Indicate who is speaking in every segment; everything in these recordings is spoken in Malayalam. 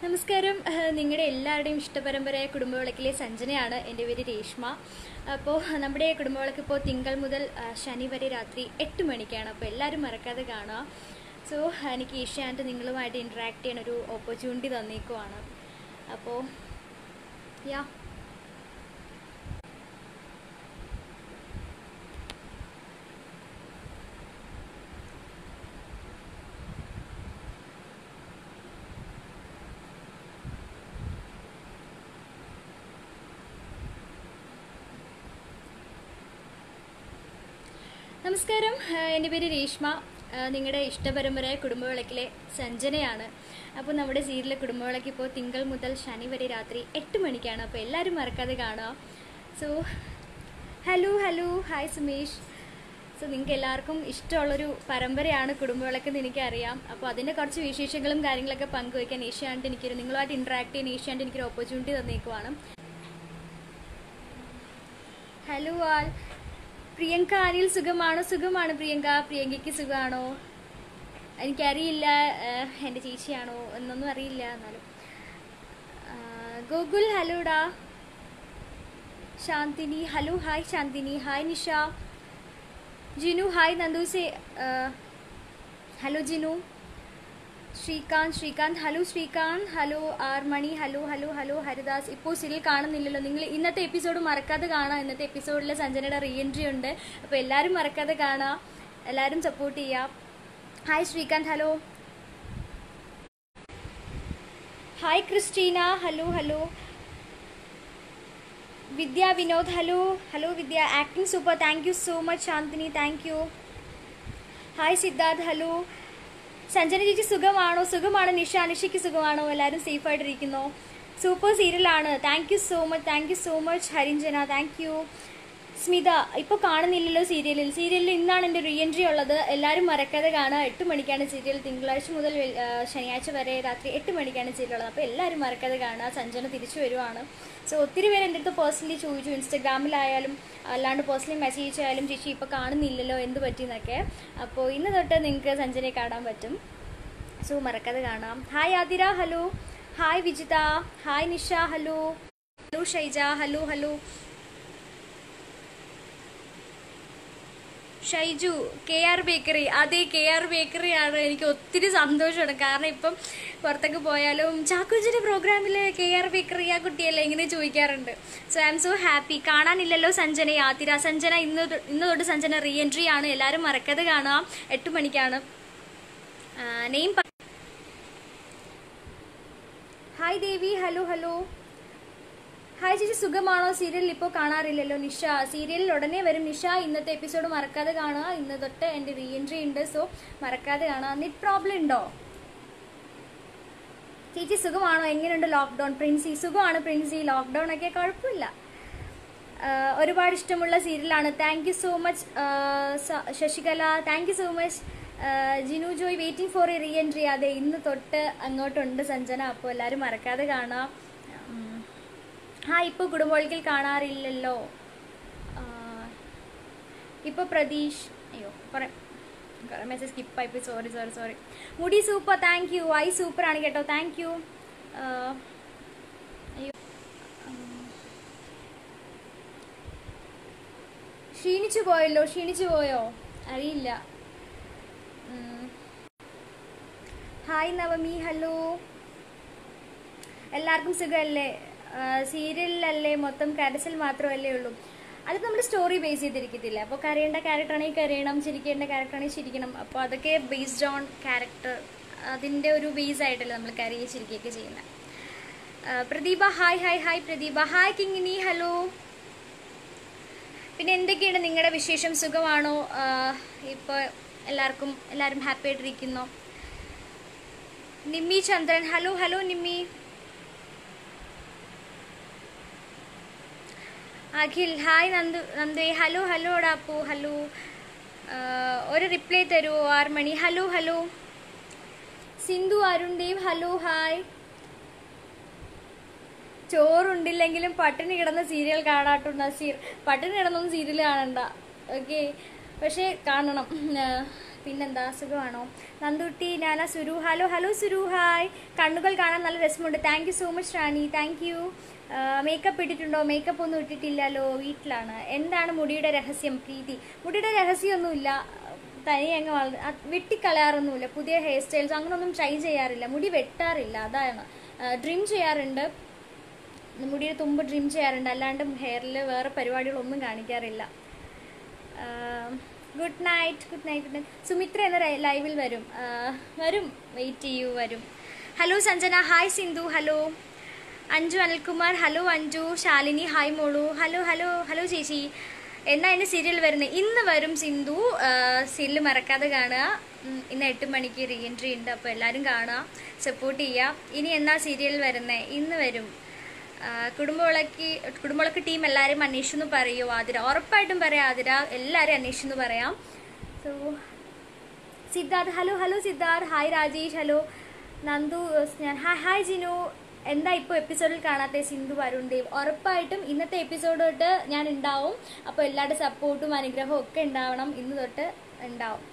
Speaker 1: നമസ്കാരം ഏഹ് നിങ്ങളുടെ എല്ലാവരുടെയും ഇഷ്ടപരമ്പരയായ കുടുംബവിളക്കിലെ സഞ്ജനയാണ് എൻ്റെ പേര് രേഷ്മ അപ്പോൾ നമ്മുടെ കുടുംബവിളക്ക് ഇപ്പോൾ തിങ്കൾ മുതൽ ആ, ശനി വരെ രാത്രി എട്ട് മണിക്കാണ് അപ്പോൾ എല്ലാവരും മറക്കാതെ കാണുക സോ എനിക്ക് ഏഷ്യാനെറ്റ് നിങ്ങളുമായിട്ട് ഇൻട്രാക്ട് ചെയ്യാൻ ഒരു ഓപ്പർച്യൂണിറ്റി തന്നേക്കുവാണ് അപ്പോൾ യാ നമസ്കാരം ഏഹ് എൻ്റെ പേര് രേഷ്മ ഏഹ് നിങ്ങളുടെ ഇഷ്ടപരമ്പരയായ കുടുംബവിളക്കിലെ സഞ്ജനയാണ് അപ്പോൾ നമ്മുടെ സീരിയലിലെ കുടുംബവിളക്ക് ഇപ്പോൾ തിങ്കൾ മുതൽ ശനി വരെ രാത്രി എട്ട് മണിക്കാണ് അപ്പോൾ എല്ലാവരും മറക്കാതെ കാണുക so hello hello hi Sumesh so നിങ്ങൾക്ക് എല്ലാവർക്കും ഇഷ്ടമുള്ളൊരു പരമ്പരയാണ് കുടുംബവിളക്ക് എന്ന് എനിക്കറിയാം അപ്പോൾ അതിൻ്റെ കുറച്ച് വിശേഷങ്ങളും കാര്യങ്ങളൊക്കെ പങ്കുവയ്ക്കാൻ ഏഷ്യാനെറ്റ് എനിക്കൊരു നിങ്ങളുമായിട്ട് ഇൻട്രാക്ട് ചെയ്യാൻ ഏഷ്യാനെറ്റ് എനിക്കൊരു ഓപ്പർച്യൂണിറ്റി തന്നേക്കുവാണ് ഹലോ ആൾ പ്രിയങ്ക അനിൽ സുഖമാണോ സുഖമാണ് പ്രിയങ്ക പ്രിയങ്കയ്ക്ക് സുഖമാണോ എനിക്കറിയില്ല ഏഹ്, എൻ്റെ ചേച്ചിയാണോ എന്നൊന്നും അറിയില്ല എന്നാലും ആ, ഗോകുൽ ഹലോടാ Shanthini hello hi Shanthini hi Nisha Jinu hi നന്ദൂസെ hello Jinu Srikanth Srikanth hello Srikanth hello R Mani hello hello hello Haridas ഇപ്പോൾ സീരിയൽ കാണുന്നില്ലല്ലോ നിങ്ങൾ ഇന്നത്തെ എപ്പിസോഡ് മറക്കാതെ കാണാം ഇന്നത്തെ എപ്പിസോഡിൽ സഞ്ജനയുടെ റീ എൻട്രി ഉണ്ട് അപ്പോൾ എല്ലാവരും മറക്കാതെ കാണാം എല്ലാവരും സപ്പോർട്ട് ചെയ്യാം hi Srikanth hello hi Christina hello hello Vidya Vinod hello hello Vidya acting super thank you so much Shanthini thank you hi Siddharth hello Sanjana ചേച്ചി സുഖമാണോ സുഖമാണ് നിഷ നിഷയ്ക്ക് സുഖമാണോ എല്ലാവരും സേഫ് ആയിട്ടിരിക്കുന്നോ സൂപ്പർ സീരിയലാണ് thank you so much thank you so much Harinjana thank you Smitha ഇപ്പോൾ കാണുന്നില്ലല്ലോ സീരിയലിൽ സീരിയലിൽ ഇന്നാണ് എൻ്റെ റീ എൻട്രി ഉള്ളത് എല്ലാവരും മറക്കാതെ കാണുക എട്ട് മണിക്കാണ് സീരിയൽ തിങ്കളാഴ്ച മുതൽ വെൾ- ആ, ശനിയാഴ്ച വരെ രാത്രി എട്ട് മണിക്കാണ് സീരിയൽ ഉള്ളത് അപ്പോൾ എല്ലാവരും മറക്കാതെ കാണുക സഞ്ജന തിരിച്ചു വരുവാണ് സോ ഒത്തിരി പേര് എൻ്റെ അടുത്ത് പേഴ്സണലി ചോദിച്ചു ഇൻസ്റ്റഗ്രാമിലായാലും അല്ലാണ്ട് പേഴ്സണലി മെസ്സേജ് ആയാലും ചേച്ചി ഇപ്പോൾ കാണുന്നില്ലല്ലോ എന്ത് പറ്റിയെന്നൊക്കെ അപ്പോൾ ഇന്ന് തൊട്ട് നിങ്ങൾക്ക് സഞ്ജനയെ കാണാൻ പറ്റും സോ മറക്കാതെ കാണാം hi Athira hello hi Vijitha hi Nisha hello hello Shaija hello hello Shaiju K R bakery അതെ കെ ആർ ബേക്കറി ആണ് എനിക്ക് ഒത്തിരി സന്തോഷമാണ് കാരണം ഇപ്പം പുറത്തൊക്കെ പോയാലും ചാക്കോജിന്റെ പ്രോഗ്രാമിൽ കെ ആർ ബേക്കറി ആ കുട്ടിയല്ലേ ഇങ്ങനെ ചോദിക്കാറുണ്ട് so I M so happy കാണാനില്ലല്ലോ സഞ്ജന യാതിര സഞ്ജന ഇന്ന് തൊ- ഇന്ന് തൊട്ട് സഞ്ജന റീ എൻട്രി ആണ് എല്ലാവരും മറക്കാതെ കാണാം എട്ട് മണിക്കാണ് name hi Devi hello hello hi ചേച്ചി സുഖമാണോ സീരിയലിൽ ഇപ്പോൾ കാണാറില്ലല്ലോ നിഷ സീരിയലിൽ ഉടനെ വരും നിഷ ഇന്നത്തെ എപ്പിസോഡ് മറക്കാതെ കാണുക ഇന്ന് തൊട്ട് എൻ്റെ റീ എൻട്രി ഉണ്ട് സോ മറക്കാതെ കാണുക നെറ്റ് പ്രോബ്ലം ഉണ്ടോ ചേച്ചി സുഖമാണോ എങ്ങനെയുണ്ട് ലോക്ക്ഡൗൺ പ്രിൻസി സുഖമാണ് പ്രിൻസി ലോക്ക്ഡൗൺ ഒക്കെ കുഴപ്പമില്ല ആഹ് ഒരുപാട് ഇഷ്ടമുള്ള സീരിയലാണ് thank you so much Sasikala thank you so much Jinu Joy waiting for a re entry അതെ ഇന്ന് തൊട്ട് അങ്ങോട്ടുണ്ട് സഞ്ജന അപ്പോൾ എല്ലാവരും മറക്കാതെ കാണാം ഉം. ആ ഇപ്പോൾ കുടുംബോളിക്കൽ കാണാറില്ലല്ലോ ഇപ്പോൾ പ്രതീഷ് അയ്യോ കുറേ കുറേ മെസ്സേജ് സ്കിപ്പായി പോയി സോറി സോറി സോറി മുടി super thank you eye super ആണ് കേട്ടോ താങ്ക് യു അയ്യോ ക്ഷീണിച്ചു പോയല്ലോ ക്ഷീണിച്ചു പോയോ അറിയില്ല ഉം. ഹായ് നവമി ഹലോ എല്ലാവർക്കും സുഖമല്ലേ സീരിയലിലല്ലേ മൊത്തം കരച്ചിൽ മാത്രമല്ലേ ഉള്ളൂ അത് നമ്മൾ സ്റ്റോറി ബേസ് ചെയ്തിരിക്കത്തില്ല അപ്പോൾ കരയേണ്ട ക്യാരക്ടറാണെങ്കിൽ കരയണം ചിരിക്കേണ്ട ക്യാരക്ടറാണെങ്കിൽ ചിരിക്കണം അപ്പോൾ അതൊക്കെ ബേസ്ഡ് ഓൺ ക്യാരക്ടർ അതിൻ്റെ ഒരു ബേസ് ആയിട്ടല്ലേ നമ്മൾ കരയെ ചിരിക്കുകയൊക്കെ ചെയ്യുന്നത് ആ, Pradeepa hi hi hi Pradeepa hi Kingini hello പിന്നെ എന്തൊക്കെയാണ് നിങ്ങളുടെ വിശേഷം സുഖമാണോ ഇപ്പോൾ എല്ലാവർക്കും എല്ലാവരും ഹാപ്പി ആയിട്ടിരിക്കുന്നോ Nimmi Chandran hello hello Nimmi Akhil hi Nandu നന്ദേ ഹലോ ഹലോ ഡാപ്പു ഹലോ ഒരു റിപ്ലൈ തരുമോ ആറ് മണി hello hello Sindhu Arun Dev hello hi ചോറുണ്ടില്ലെങ്കിലും പട്ടിണി കിടന്ന സീരിയൽ കാണാട്ടു നസീർ പട്ടിണി കിടന്നൊന്നും സീരിയൽ കാണണ്ട ഓക്കെ പക്ഷേ കാണണം പിന്നെന്താ സുഖമാണോ നന്ദുട്ടി ഞാനാ Suru hello hello Suru hi കണ്ണുകൾ കാണാൻ നല്ല രസമുണ്ട് thank you so much Rani thank you makeup ഇട്ടിട്ടുണ്ടോ മേക്കപ്പ് ഒന്നും ഇട്ടിട്ടില്ലല്ലോ വീട്ടിലാണ് എന്താണ് മുടിയുടെ രഹസ്യം പ്രീതി മുടിയുടെ രഹസ്യമൊന്നുമില്ല തനി അങ്ങ് വള അത് വെട്ടിക്കളയാറൊന്നുമില്ല പുതിയ ഹെയർ സ്റ്റൈൽസ് അങ്ങനൊന്നും ട്രൈ ചെയ്യാറില്ല മുടി വെട്ടാറില്ല അതാണ് ഡ്രിം ചെയ്യാറുണ്ട് മുടിയുടെ തുമ്പ് ഡ്രിം ചെയ്യാറുണ്ട് അല്ലാണ്ട് ഹെയറിൽ വേറെ പരിപാടികളൊന്നും കാണിക്കാറില്ല good night good night good night Sumithra എന്ന റൈ- ലൈവിൽ വരും ആ, വരും വെയിറ്റ് ചെയ്യൂ വരും hello Sanjana hi Sindhu hello Anju Anilkumar hello Anju Shalini hi മോളു ഹലോ ഹലോ ഹലോ ചേച്ചി എന്നാ എൻ്റെ സീരിയൽ വരുന്നത് ഇന്ന് വരും സിന്ധു സീരിയൽ മറക്കാതെ കാണുക ഉം, ഇന്ന് എട്ട് മണിക്ക് റീ എൻട്രി ഉണ്ട് അപ്പോൾ എല്ലാവരും കാണുക സപ്പോർട്ട് ചെയ്യുക ഇനി എന്നാ സീരിയൽ വരുന്നത് ഇന്ന് വരും ആ, കുടുംബവിളക്ക് കുടുംബവിളക്ക് ടീം എല്ലാവരും അന്വേഷിച്ചെന്ന് പറയൂ ആതിര ഉറപ്പായിട്ടും പറയാം ആതിര എല്ലാവരും അന്വേഷിച്ചെന്ന് പറയാം so Siddharth hello hello Siddharth hi Rajesh hello Nandu ഞാൻ ഹായ് ഹായ് ജിനു എന്താ ഇപ്പോൾ എപ്പിസോഡിൽ കാണാത്ത സിന്ധു വരുൺ ദേവ് ഉറപ്പായിട്ടും ഇന്നത്തെ എപ്പിസോഡ് തൊട്ട് ഞാൻ ഉണ്ടാവും അപ്പോൾ എല്ലാവരുടെ സപ്പോർട്ടും അനുഗ്രഹവും ഒക്കെ ഉണ്ടാവണം ഇന്ന് തൊട്ട് ഉണ്ടാവും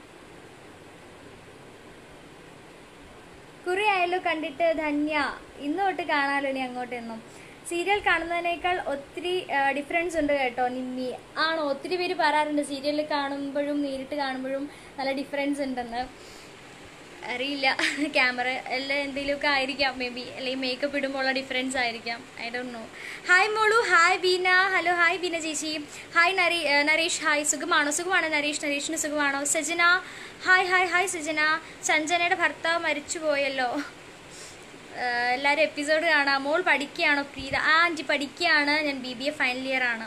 Speaker 1: കുറെ ആയല്ലോ കണ്ടിട്ട് ധന്യ ഇന്ന് തൊട്ട് കാണാലോ ഇനി അങ്ങോട്ടെന്നും സീരിയൽ കാണുന്നതിനേക്കാൾ ഒത്തിരി ഡിഫറൻസ് ഉണ്ട് കേട്ടോ നിമ്മി ആണോ ഒത്തിരി പേര് പറയാറുണ്ട് സീരിയൽ കാണുമ്പോഴും നേരിട്ട് കാണുമ്പോഴും നല്ല ഡിഫറൻസ് ഉണ്ടെന്ന് അറിയില്ല ക്യാമറ എല്ലാം എന്തെങ്കിലുമൊക്കെ ആയിരിക്കാം മേ ബി അല്ലെങ്കിൽ മേക്കപ്പ് ഇടുമ്പോൾ ഉള്ള ഡിഫറൻസ് ആയിരിക്കാം ഐ ഡോണ്ട് നോ ഹായ് മോളു hi Beena hello hi Beena ചേച്ചി ഹായ് നരീ ഏഹ് നരേഷ് ഹായ് സുഖമാണോ സുഖമാണോ നരേഷ് നരേഷിന് സുഖമാണോ Sajana hi hi hi Sajana സഞ്ജനയുടെ ഭർത്താവ് മരിച്ചു പോയല്ലോ ഏഹ് എല്ലാവരും എപ്പിസോഡ് കാണാം മോൾ പഠിക്കുകയാണോ പ്രീത ആ ആൻറ്റി പഠിക്കുകയാണ് ഞാൻ B B A final year ആണ്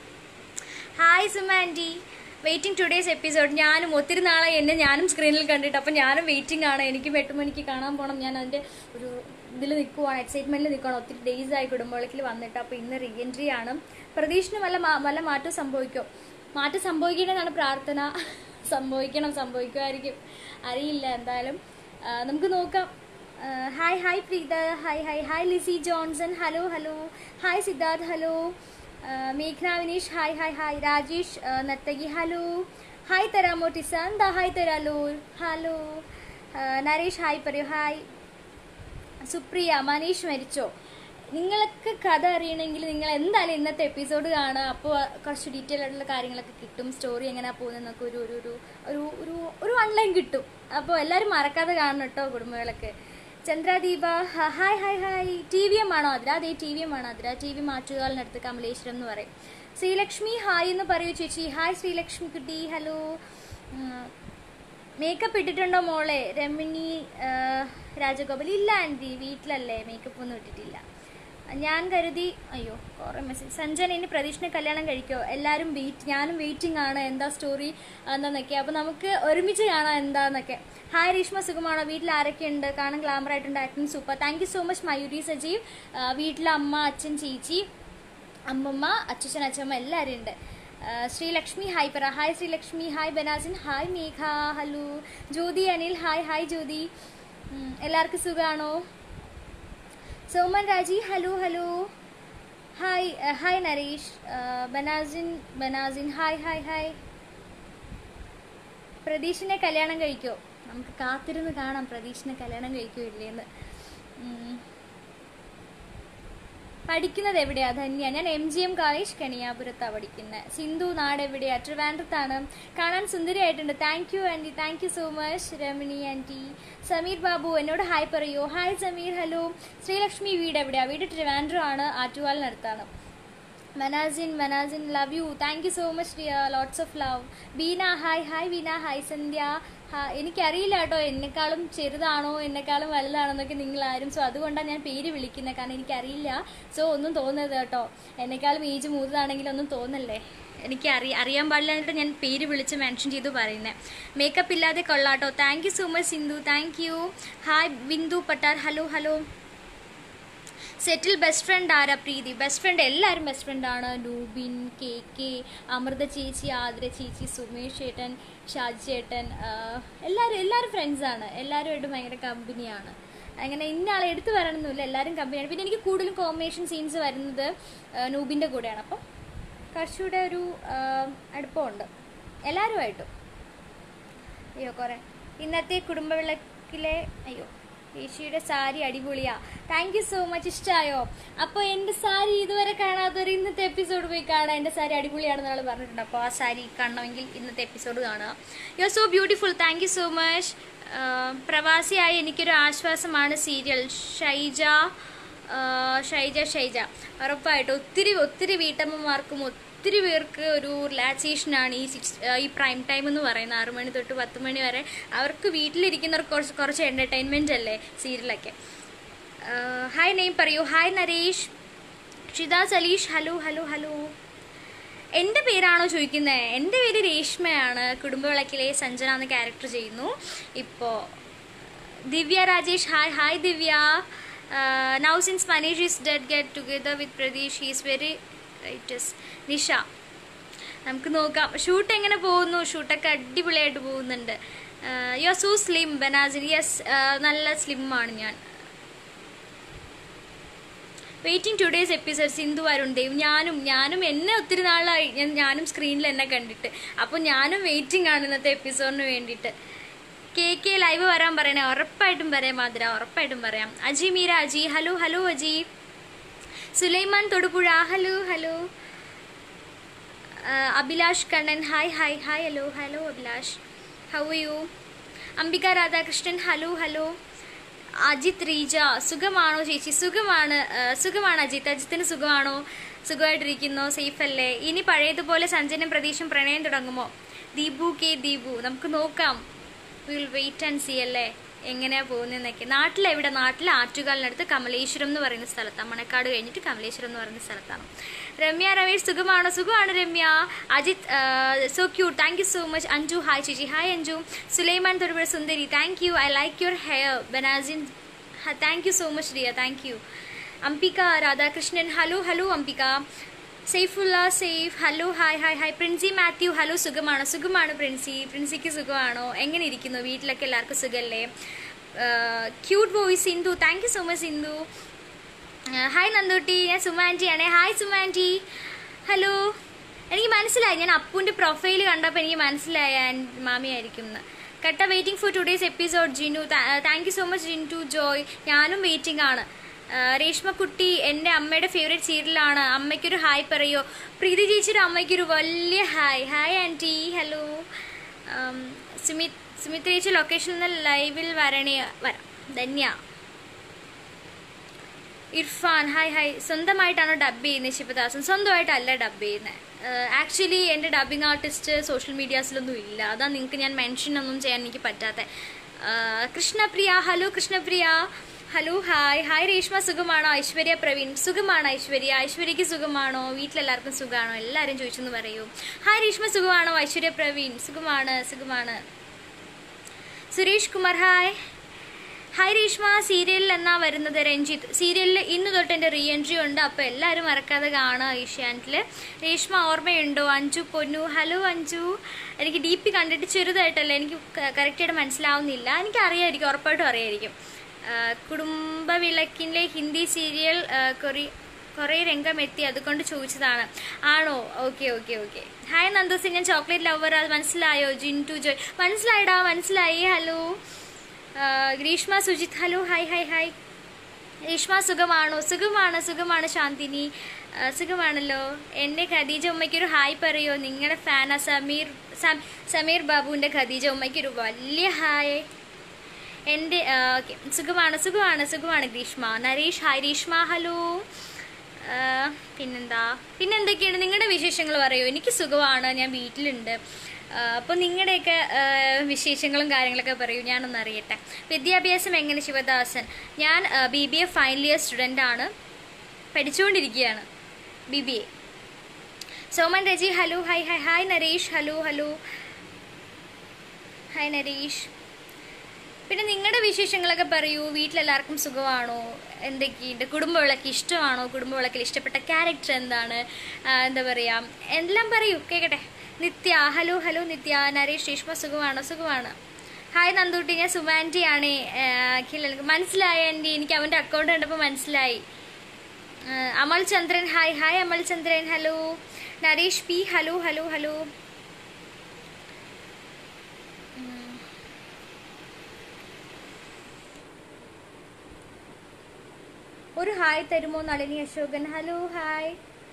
Speaker 1: hi Suma aunty waiting today's episode ഞാനും ഒത്തിരി നാളെ എന്നെ ഞാനും സ്ക്രീനിൽ കണ്ടിട്ട് അപ്പം ഞാനും വെയിറ്റിംഗ് ആണ് എനിക്കും എട്ട് മണിക്ക് കാണാൻ പോകണം ഞാൻ അതിൻ്റെ ഒരു ഇതിൽ നിൽക്കുവാണ് എക്സൈറ്റ്മെൻറ്റിൽ നിൽക്കുകയാണ് ഒത്തിരി ഡേയ്സ് ആയി കുടുംബവിളക്കിൽ വന്നിട്ട് അപ്പോൾ ഇന്ന് റീ എൻട്രി ആണ് പ്രതീക്ഷിന് വല്ല മാ- വല്ല മാറ്റവും സംഭവിക്കും മാറ്റം സംഭവിക്കണമെന്നാണ് പ്രാർത്ഥന സംഭവിക്കണം സംഭവിക്കുമായിരിക്കും അറിയില്ല എന്തായാലും ആ, നമുക്ക് നോക്കാം hi hi Preetha hi hi hi Lissy Johnson hello hello hi Siddharth hello മേഘ്ന Vineesh hi hi hi Rajesh ആ, നർത്തകി ഹലോ ഹായ് തരാമോ ടിസൻ ദാ ഹായ് തരാലോ ഹലോ ആ, നരേഷ് ഹായ് പറയൂ ഹായ് സുപ്രിയ മനീഷ് മരിച്ചോ നിങ്ങൾക്ക് കഥ അറിയണമെങ്കിൽ നിങ്ങൾ എന്തായാലും ഇന്നത്തെ എപ്പിസോഡ് കാണുക അപ്പോൾ കുറച്ച് ഡീറ്റെയിൽ ആയിട്ടുള്ള കാര്യങ്ങളൊക്കെ കിട്ടും സ്റ്റോറി എങ്ങനെയാണ് പോകുന്നതെന്നൊക്കെ ഒരു ഒരു ഒരു ഒരു ഒരു ഒരു ഓൺലൈൻ കിട്ടും അപ്പോൾ എല്ലാവരും മറക്കാതെ കാണണം കേട്ടോ കുടുംബങ്ങളൊക്കെ ചന്ദ്രദീപ ഹ- hi hi hi T V M ആണോ അതിര അതെ ടി വി എം ആണോ അതിര ടി വി മാറ്റുകാലിനടുത്ത് കമലേശ്വരം എന്ന് പറയും ശ്രീലക്ഷ്മി ഹായ് എന്ന് പറയൂ ചേച്ചി ഹായ് ശ്രീലക്ഷ്മി കുട്ടി ഹലോ മേക്കപ്പ് ഇട്ടിട്ടുണ്ടോ മോളെ രമണി ആ, രാജഗോപാൽ ഇല്ല ആൻറ്റി വീട്ടിലല്ലേ മേക്കപ്പ് ഒന്നും ഇട്ടിട്ടില്ല ഞാൻ കരുതി അയ്യോ കുറേ മെസ്സേജ് സഞ്ജന ഇനി പ്രതീക്ഷിനെ കല്യാണം കഴിക്കോ എല്ലാവരും വെയിറ്റ് ഞാനും വെയിറ്റിംഗ് ആണ് എന്താ സ്റ്റോറി എന്താന്നൊക്കെ അപ്പോൾ നമുക്ക് ഒരുമിച്ച് കാണാം എന്താന്നൊക്കെ ഹായ് രേഷ്മ സുഖമാണോ വീട്ടിൽ ആരൊക്കെ ഉണ്ട് കാണാൻ ഗ്ലാമർ ആയിട്ടുണ്ട് acting super thank you so much Mayoori Sajeev ആ, വീട്ടിലെ അമ്മ അച്ഛൻ ചേച്ചി അമ്മമ്മ അച്ഛൻ അച്ഛമ്മ എല്ലാവരും ഉണ്ട് ആ, ശ്രീലക്ഷ്മി ഹായ് പറ hi Sreelakshmi hi Banasin hi Megha hello Jyothi Anil hi hi Jyothi ഉം, എല്ലാവർക്കും സുഖമാണോ Soman Raji hello hello hi ആ, ഹായ് നരേഷ് ആ, Banasin Banasin hi hi hi പ്രതീഷിനെ കല്യാണം കഴിക്കോ നമുക്ക് കാത്തിരുന്ന് കാണാം പ്രതീഷിനെ കല്യാണം കഴിക്കോ ഇല്ലേന്ന് ഉം. പഠിക്കുന്നത് എവിടെയാ ധന്യ ഞാൻ എം ജി എം കോളേജ് കണിയാപുരത്താണ് പഠിക്കുന്നത് സിന്ധു നാട് എവിടെയാ ട്രിവാൻഡ്രത്താണ് കാണാൻ സുന്ദരിയായിട്ടുണ്ട് thank you aunty thank you so much Ramani aunty Sameer Babu എന്നോട് ഹായ് പറയൂ ഹായ് സമീർ ഹലോ ശ്രീലക്ഷ്മി വീട് എവിടെയാ വീട് ട്രിവാൻഡ്രം ആണ് ആറ്റുവാലിനടുത്താണ് Manasin Manasin love you thank you so much dear lots of love Beena hi hi Beena hi Sandhya ഹാ- എനിക്കറിയില്ല കേട്ടോ എന്നെക്കാളും ചെറുതാണോ എന്നെക്കാളും വലുതാണോ എന്നൊക്കെ നിങ്ങൾ ആരും സോ അതുകൊണ്ടാണ് ഞാൻ പേര് വിളിക്കുന്നത് കാരണം എനിക്കറിയില്ല സോ ഒന്നും തോന്നരുത് കേട്ടോ എന്നെക്കാളും ഏജ് മൂത്തതാണെങ്കിലും ഒന്നും തോന്നല്ലേ എനിക്ക് അറി അറിയാൻ പാടില്ലാന്നിട്ട് ഞാൻ പേര് വിളിച്ച് മെൻഷൻ ചെയ്തു പറയുന്നത് മേക്കപ്പ് ഇല്ലാതെ കൊള്ളാട്ടോ thank you so much Sindhu thank you hi Bindu പട്ടാർ ഹലോ ഹലോ സെറ്റിൽ ബെസ്റ്റ് ഫ്രണ്ട് ആരാ പ്രീതി ബെസ്റ്റ് ഫ്രണ്ട് എല്ലാവരും ബെസ്റ്റ് ഫ്രണ്ടാണ് നൂബിൻ കെ കെ അമൃത ചേച്ചി ആതിര ചേച്ചി സുമേഷ് ചേട്ടൻ ഷാജി ചേട്ടൻ ആഹ് എല്ലാവരും എല്ലാവരും ഫ്രണ്ട്സാണ് എല്ലാവരുമായിട്ട് ഭയങ്കര കമ്പനിയാണ് അങ്ങനെ ഇന്ന ആളെ എടുത്തു പറയണമെന്നില്ല എല്ലാവരും കമ്പനിയാണ് പിന്നെ എനിക്ക് കൂടുതലും കോമ്പിനേഷൻ സീൻസ് വരുന്നത് ആഹ് നൂബിൻ്റെ കൂടെയാണ് അപ്പം കുറച്ചുകൂടെ ഒരു ആഹ് അടുപ്പമുണ്ട് എല്ലാവരുമായിട്ടും അയ്യോ കുറേ ഇന്നത്തെ കുടുംബവിളക്കിലെ അയ്യോ ചേച്ചിയുടെ സാരി അടിപൊളിയാ താങ്ക് യു സോ മച്ച് ഇഷ്ടമായോ അപ്പോൾ എൻ്റെ സാരി ഇതുവരെ കാണാത്തവർ ഇന്നത്തെ എപ്പിസോഡ് പോയി കാണാം എൻ്റെ സാരി അടിപൊളിയാണെന്ന് ആൾ പറഞ്ഞിട്ടുണ്ട് അപ്പോൾ ആ സാരി കാണണമെങ്കിൽ ഇന്നത്തെ എപ്പിസോഡ് കാണുക you are so beautiful thank you so much പ്രവാസിയായി എനിക്കൊരു ആശ്വാസമാണ് സീരിയൽ ഷൈജ ആ, ഷൈജ ഷൈജ ഉറപ്പായിട്ടും ഒത്തിരി ഒത്തിരി വീട്ടമ്മമാർക്കും ഒത്തിരി പേർക്ക് ഒരു റിലാക്സേഷനാണ് ഈ സിക്സ് ഈ പ്രൈം ടൈം എന്ന് പറയുന്നത് ആറു മണി തൊട്ട് പത്ത് മണി വരെ അവർക്ക് വീട്ടിലിരിക്കുന്നവർക്ക് കുറച്ച് കുറച്ച് എൻ്റർടൈൻമെൻ്റ് അല്ലേ സീരിയലൊക്കെ ഹായ് നെയിം പറയൂ hi Naresh Shitha Saleesh hello hello hello എൻ്റെ പേരാണോ ചോദിക്കുന്നത് എൻ്റെ പേര് രേഷ്മയാണ് കുടുംബവിളക്കിലെ സഞ്ജന എന്ന ക്യാരക്ടർ ചെയ്യുന്നു ഇപ്പോൾ Divya Rajesh hi hi Divya now since Maneesh is dead get together with Prateesh is very righteous Nisha നമുക്ക് നോക്കാം ഷൂട്ട് എങ്ങനെ പോകുന്നു ഷൂട്ടൊക്കെ അടിപൊളിയായിട്ട് പോകുന്നുണ്ട് you are so slim Banasin yes നല്ല സ്ലിമ്മാണ് ഞാൻ waiting today's episode Sindhu Arun Dev ഞാനും ഞാനും എന്നെ ഒത്തിരി നാളായി ഞാൻ ഞാനും സ്ക്രീനിൽ എന്നെ കണ്ടിട്ട് അപ്പോൾ ഞാനും വെയിറ്റിംഗ് ആണ് ഇന്നത്തെ എപ്പിസോഡിന് വേണ്ടിയിട്ട് കെ കെ ലൈവ് വരാൻ പറയണേ ഉറപ്പായിട്ടും പറയാം മാതിര ഉറപ്പായിട്ടും പറയാം Aji Meera Aji hello hello Aji Sulaiman Thodupuzha hello hello Abhilash Kannan hi hi hi hello hello Abhilash how you Ambika Radhakrishnan hello hello Ajith Reeja സുഖമാണോ ചേച്ചി സുഖമാണ് ആ, സുഖമാണ് അജിത്ത് അജിത്തിന് സുഖമാണോ സുഖമായിട്ടിരിക്കുന്നോ സേഫ് അല്ലേ ഇനി പഴയതുപോലെ സഞ്ജനം പ്രതീക്ഷയും പ്രണയം തുടങ്ങുമോ ദീപു കെ ദീപു നമുക്ക് നോക്കാം വിൽ വെയിറ്റ് ആൻഡ് സി അല്ലേ എങ്ങനെയാ പോകുന്നതെന്നൊക്കെ നാട്ടിലെവിടെ നാട്ടിൽ ആറ്റുകാലിനടുത്ത് കമലേശ്വരം എന്ന് പറയുന്ന സ്ഥലത്താണ് മണക്കാട് കഴിഞ്ഞിട്ട് കമലേശ്വരം എന്ന് പറയുന്ന സ്ഥലത്താണ് രമ്യ രമേഷ് സുഖമാണോ സുഖമാണ് Ramya Ajith so cute thank you so much Anju hi ചേച്ചി ഹായ് അഞ്ജു സുലൈമാൻ തൊടുപുഴ സുന്ദരി thank you I like your hair Banasin thank you so much Riya thank you Ambika Radhakrishnan hello hello Ambika സേഫുള്ള safe hello hi hi hi Princy Mathew hello സുഖമാണോ സുഖമാണ് പ്രിൻസി പ്രിൻസിക്ക് സുഖമാണോ എങ്ങനെ ഇരിക്കുന്നു വീട്ടിലൊക്കെ എല്ലാവർക്കും സുഖമല്ലേ cute boy Sindhu thank you so much Sindhu hi Nandutty ഞാൻ സുമാൻറ്റിയാണേ ഹായ് സുമാൻറ്റി ഹലോ എനിക്ക് മനസ്സിലായി ഞാൻ അപ്പുവിൻ്റെ പ്രൊഫൈൽ കണ്ടപ്പോൾ എനിക്ക് മനസ്സിലായി ഞാൻ മാമിയായിരിക്കും എന്ന് കട്ട waiting for today's episode Jinu thank you so much Jinu Joy ഞാനും വെയിറ്റിംഗ് ആണ് ആ, രേഷ്മക്കുട്ടി എൻ്റെ അമ്മയുടെ ഫേവറേറ്റ് സീരിയലാണ് അമ്മയ്ക്കൊരു ഹായ് പറയോ പ്രീതി ചേച്ചിയുടെ അമ്മയ്ക്കൊരു വലിയ hi hi aunty hello Sumith Sumith ചേച്ചി ലൊക്കേഷനിൽ നിന്ന് ലൈവിൽ വരണേ വരാം ധന്യ ഇർഫാൻ ഹായ് ഹായ് സ്വന്തമായിട്ടാണ് ഡബ് ചെയ്യുന്നത് ശിവദാസൻ സ്വന്തമായിട്ടല്ല ഡബ് ചെയ്യുന്നത് ആക്ച്വലി എൻ്റെ ഡബിങ് ആർട്ടിസ്റ്റ് സോഷ്യൽ മീഡിയാസിലൊന്നും ഇല്ല അതാ നിങ്ങൾക്ക് ഞാൻ മെൻഷൻ ഒന്നും ചെയ്യാൻ എനിക്ക് പറ്റാത്ത Krishnapriya hello Krishnapriya hello hi hi Reshma സുഖമാണോ ഐശ്വര്യ പ്രവീൺ സുഖമാണോ ഐശ്വര്യ ഐശ്വര്യയ്ക്ക് സുഖമാണോ വീട്ടിലെല്ലാവർക്കും സുഖമാണോ എല്ലാവരും ചോദിച്ചെന്ന് പറയൂ ഹായ് രേഷ്മ സുഖമാണോ ഐശ്വര്യ പ്രവീൺ സുഖമാണ് സുഖമാണ് സുരേഷ് കുമാർ ഹായ് ഹായ് രേഷ്മ സീരിയലിൽ എന്നാ വരുന്നത് രഞ്ജിത്ത് സീരിയലിൽ ഇന്ന് തൊട്ട് എൻ്റെ റീ എൻട്രി ഉണ്ട് അപ്പോൾ എല്ലാവരും മറക്കാതെ കാണുക ഏഷ്യാനെറ്റിൽ രേഷ്മ ഓർമ്മയുണ്ടോ അഞ്ജു പൊന്നു ഹലോ അഞ്ജു എനിക്ക് ഡി പി കണ്ടിട്ട് ചെറുതായിട്ടല്ല എനിക്ക് കറക്റ്റായിട്ട് മനസ്സിലാവുന്നില്ല എനിക്ക് അറിയായിരിക്കും ഉറപ്പായിട്ടും അറിയായിരിക്കും ആ, കുടുംബവിളക്കിലെ ഹിന്ദി സീരിയൽ ആ, കൊറി കുറേ രംഗം എത്തി അതുകൊണ്ട് ചോദിച്ചതാണ് ആണോ okay okay okay hi Nandu ഞാൻ ചോക്ലേറ്റ് ലവർ അത് മനസ്സിലായോ ജിൻ ടു ജോയ് മനസ്സിലായിടാ മനസ്സിലായി ഹലോ ആ, Greeshma Sujith hello hi hi hi Greeshma സുഖമാണോ സുഖമാണ് സുഖമാണ് ശാന്തിനി ആ, സുഖമാണല്ലോ എൻ്റെ ഖദീജ ഉമ്മയ്ക്കൊരു ഹായ് പറയോ നിങ്ങളുടെ ഫാനാ സമീർ സം- സമീർ ബാബുവിൻ്റെ ഖദീജ ഉമ്മയ്ക്കൊരു വലിയ ഹായ് എൻ്റെ ഓക്കെ സുഖമാണ് സുഖമാണ് സുഖമാണ് ഗ്രീഷ്മ നരേഷ് ഹായ് ഗ്രീഷ്മ ഹലോ ആ, പിന്നെന്താ പിന്നെന്തൊക്കെയാണ് നിങ്ങളുടെ വിശേഷങ്ങൾ പറയൂ എനിക്ക് സുഖമാണ് ഞാൻ വീട്ടിലുണ്ട് അപ്പോൾ നിങ്ങളുടെയൊക്കെ ആ, വിശേഷങ്ങളും കാര്യങ്ങളൊക്കെ പറയൂ ഞാനൊന്ന് അറിയട്ടെ വിദ്യാഭ്യാസം എങ്ങനെ ശിവദാസൻ ഞാൻ B B A final year student ആണ് പഠിച്ചുകൊണ്ടിരിക്കുകയാണ് B B A Soman Raji hello hi hi hi Naresh hello hello hi Naresh പിന്നെ നിങ്ങളുടെ വിശേഷങ്ങളൊക്കെ പറയൂ വീട്ടിലെല്ലാവർക്കും സുഖമാണോ എന്തൊക്കെയുണ്ട് കുടുംബവിളക്ക് ഇഷ്ടമാണോ കുടുംബവിളക്കിൽ ഇഷ്ടപ്പെട്ട ക്യാരക്ടർ എന്താണ് ആ, എന്താ പറയുക എല്ലാം പറയൂ കേൾക്കട്ടെ നിത്യ ഹലോ ഹലോ നിത്യ നരേഷ് രേഷ്മ സുഖമാണോ സുഖമാണ് ഹായ് നന്ദൂട്ടി ഞാൻ സുമാൻറ്റി ആണ് അഖിൽ എനിക്ക് മനസ്സിലായി ആൻറ്റി എനിക്ക് അവൻ്റെ അക്കൗണ്ട് കണ്ടപ്പോൾ മനസ്സിലായി ആ, Amal Chandran hi hi Amal Chandran hello Naresh P hello hello hello ഒരു ഹായ് തരുമോ നളിനി അശോകൻ ഹലോ ഹായ്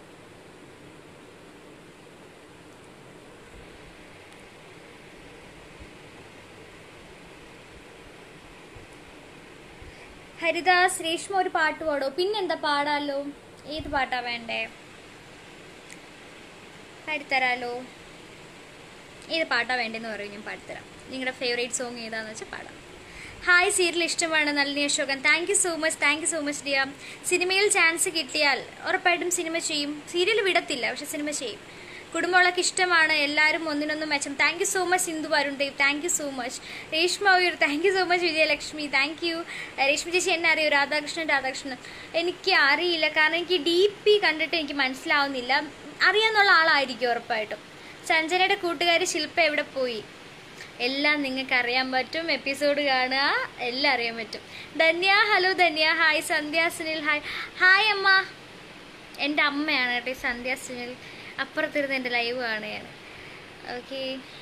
Speaker 1: ഹരിദാസ് രേഷ്മ ഒരു പാട്ട് പാടോ പിന്നെന്താ പാടാലോ ഏത് പാട്ടാ വേണ്ടേ പാടിത്തരാലോ ഏത് പാട്ടാ വേണ്ടതെന്ന് പറയും ഞാൻ പാടിത്തരാം നിങ്ങളുടെ ഫേവറേറ്റ് സോങ് ഏതാന്ന് വെച്ചാൽ പാടാം ഹായ് സീരിയൽ ഇഷ്ടമാണ് Nalini Ashokan thank you so much thank you so much Diya സിനിമയിൽ ചാൻസ് കിട്ടിയാൽ ഉറപ്പായിട്ടും സിനിമ ചെയ്യും സീരിയൽ വിടത്തില്ല പക്ഷെ സിനിമ ചെയ്യും കുടുംബങ്ങളൊക്കെ ഇഷ്ടമാണ് എല്ലാവരും ഒന്നിനൊന്നും മെച്ചം thank you so much Sindhu Arun Dev thank you so much Reshma ഉയർ thank you so much Vijayalakshmi thank you Reshma ചേച്ചി എന്നെ അറിയൂ രാധാകൃഷ്ണൻ രാധാകൃഷ്ണൻ എനിക്ക് അറിയില്ല കാരണം എനിക്ക് ഡി പി കണ്ടിട്ട് എനിക്ക് മനസ്സിലാവുന്നില്ല അറിയാന്നുള്ള ആളായിരിക്കും ഉറപ്പായിട്ടും സഞ്ജനയുടെ കൂട്ടുകാരി ശില്പ എവിടെ പോയി എല്ലാം നിങ്ങൾക്ക് അറിയാൻ പറ്റും എപ്പിസോഡ് കാണുക എല്ലാം അറിയാൻ പറ്റും Dhanya hello Dhanya hi Sandhya Sunil hi hi അമ്മ എൻ്റെ അമ്മയാണ് കേട്ടോ ഈ സന്ധ്യ സുനിൽ അപ്പുറത്തിരുന്ന് എൻ്റെ ലൈവ് കാണുകയാണ് okay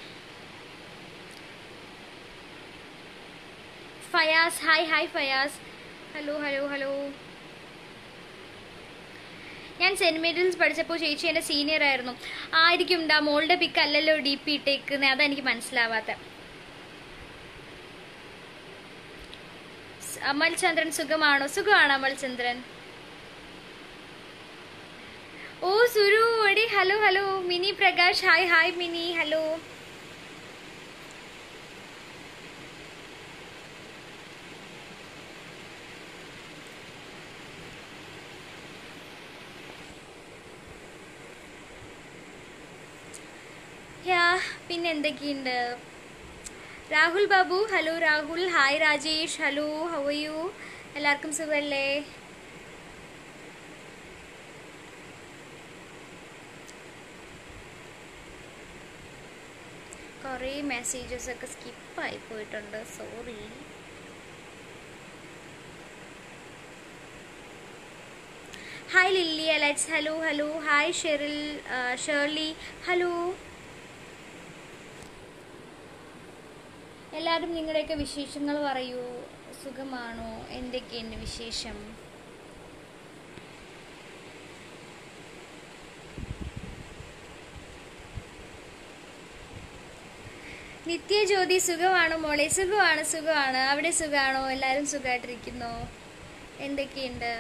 Speaker 1: Fayaz hi hi Fayaz hello hello hello ഞാൻ സെന്റ് മേരീസ് പഠിച്ചപ്പോൾ ചേച്ചി എൻ്റെ സീനിയർ ആയിരുന്നു ആയിരിക്കും ഡാ മോളുടെ പിക്ക് അല്ലല്ലോ ഡി പി ഇട്ടേക്കുന്നത് അതാ എനിക്ക് മനസ്സിലാവാത്ത സ്- അമൽ ചന്ദ്രൻ സുഖമാണോ സുഖമാണോ അമൽ ചന്ദ്രൻ ഓ സുരു എടി hello hello Mini Prakash hi hi Mini hello yeah പിന്നെ എന്തൊക്കെയുണ്ട് Rahul Babu hello Rahul hi Rajesh hello how you എല്ലാവർക്കും സുഖമല്ലേ കുറേ മെസ്സേജസ് ഒക്കെ സ്കിപ്പായി പോയിട്ടുണ്ട് sorry hi Lily Alex hello hello hi Sheryl Shirley hello എല്ലാവരും നിങ്ങളുടെയൊക്കെ വിശേഷങ്ങൾ പറയൂ സുഖമാണോ എന്തൊക്കെയുണ്ട് വിശേഷം നിത്യജ്യോതി സുഖമാണോ മോളെ സുഖമാണ് സുഖമാണ് അവിടെ സുഖമാണോ എല്ലാവരും സുഖമായിട്ടിരിക്കുന്നോ എന്തൊക്കെയുണ്ട്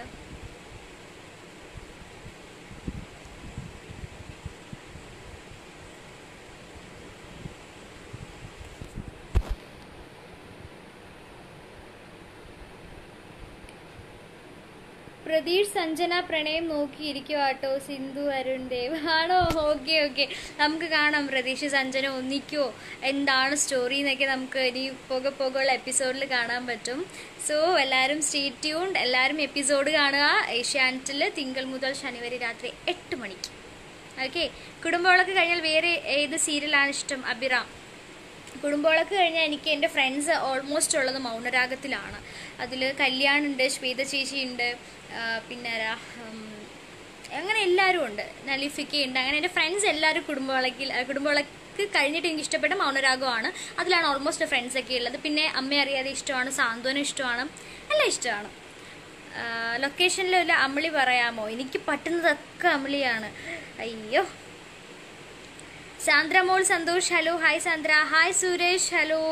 Speaker 1: പ്രതീഷ് സഞ്ജന പ്രണയം നോക്കിയിരിക്കുക കേട്ടോ സിന്ധു അരുൺ ദേവ് ആണോ ഓക്കെ ഓക്കെ നമുക്ക് കാണാം പ്രതീഷ് സഞ്ജന ഒന്നിക്കോ എന്താണ് സ്റ്റോറി എന്നൊക്കെ നമുക്ക് ഇനി പോകെ പോകെയുള്ള എപ്പിസോഡിൽ കാണാൻ പറ്റും സോ എല്ലാവരും സ്റ്റേ ട്യൂൺഡ് എല്ലാവരും എപ്പിസോഡ് കാണുക ഏഷ്യാനെറ്റിൽ തിങ്കൾ മുതൽ ശനി വരെ രാത്രി എട്ട് മണിക്ക് ഓക്കെ കുടുംബങ്ങളൊക്കെ കഴിഞ്ഞാൽ വേറെ ഏത് സീരിയലാണ് ഇഷ്ടം അഭിറാം കുടുംബങ്ങളൊക്കെ കഴിഞ്ഞാൽ എനിക്ക് എൻ്റെ ഫ്രണ്ട്സ് ഓൾമോസ്റ്റ് ഉള്ളത് മൗനരാഗത്തിലാണ് അതിൽ കല്യാണുണ്ട് ശ്വേത ചേച്ചിയുണ്ട് ആ, പിന്നെ ആരാ? ഉം, അങ്ങനെ എല്ലാവരും ഉണ്ട് നലിഫിക്കയുണ്ട് അങ്ങനെ എൻ്റെ ഫ്രണ്ട്സ് എല്ലാവരും കുടുംബവിളക്കിൽ കുടുംബവിളക്ക് കഴിഞ്ഞിട്ട് എനിക്ക് ഇഷ്ടപ്പെട്ട മൗനരാഗമാണ് അതിലാണ് ഓൾമോസ്റ്റ് ഫ്രണ്ട്സ് ഒക്കെ ഉള്ളത് പിന്നെ അമ്മ അറിയാതെ ഇഷ്ടമാണ് സാന്ത്വനം ഇഷ്ടമാണ് എല്ലാം ഇഷ്ടമാണ് ലൊക്കേഷനിൽ അമ്മിളി പറയാമോ എനിക്ക് പറ്റുന്നതൊക്കെ അമ്മിളിയാണ് അയ്യോ സാന്ദ്ര മോൾ Santhosh hello hi Sandra hi Suresh hello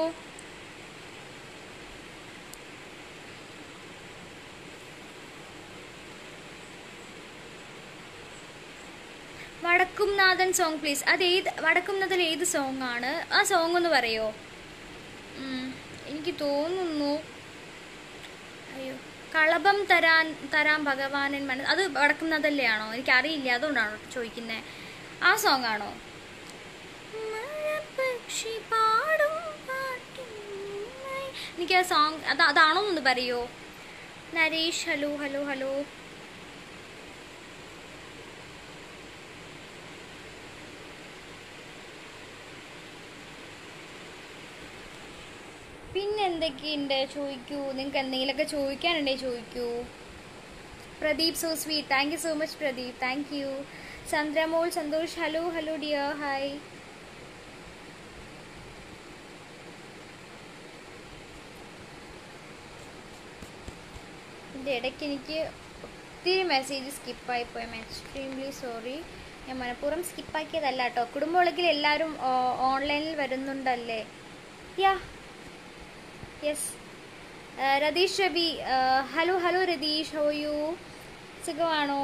Speaker 1: Vadakkumnathan song please അത് ഏത് വടക്കും നാഥൻ ഏത് സോങ് ആണ് ആ സോങ് ഒന്ന് പറയോ ഉം, എനിക്ക് തോന്നുന്നു അയ്യോ കളഭം തരാൻ തരാൻ ഭഗവാനൻ മന അത് വടക്കും നാഥല്ലേ ആണോ എനിക്കറിയില്ല അതുകൊണ്ടാണോ ചോദിക്കുന്നത് ആ സോങ് ആണോ മഴപ്പക്ഷി പാടും പാട്ടിന്മേൽ. എനിക്ക് ആ സോങ് അത് അതാണോ എന്ന് പറയോ നരേഷ് ഹലോ ഹലോ ഹലോ പിന്നെ എന്തൊക്കെയുണ്ട് ചോദിക്കൂ നിങ്ങൾക്ക് എന്തെങ്കിലുമൊക്കെ ചോദിക്കാനുണ്ടെങ്കിൽ ചോദിക്കൂ Pradeep so sweet thank you so much Pradeep thank you Chandramol Santhosh hello hello dear hi ഇതിൻ്റെ ഇടയ്ക്ക് എനിക്ക് ഒത്തിരി മെസ്സേജ് സ്കിപ്പായി പോയി എക്സ്ട്രീംലി സോറി ഞാൻ മനഃപൂർവ്വം സ്കിപ്പാക്കിയതല്ല കേട്ടോ കുടുംബവിളക്കിൽ എല്ലാവരും ഓൺലൈനിൽ വരുന്നുണ്ടല്ലേ yeah yes Ratheesh Ravi hello hello Ratheesh how you സുഖമാണോ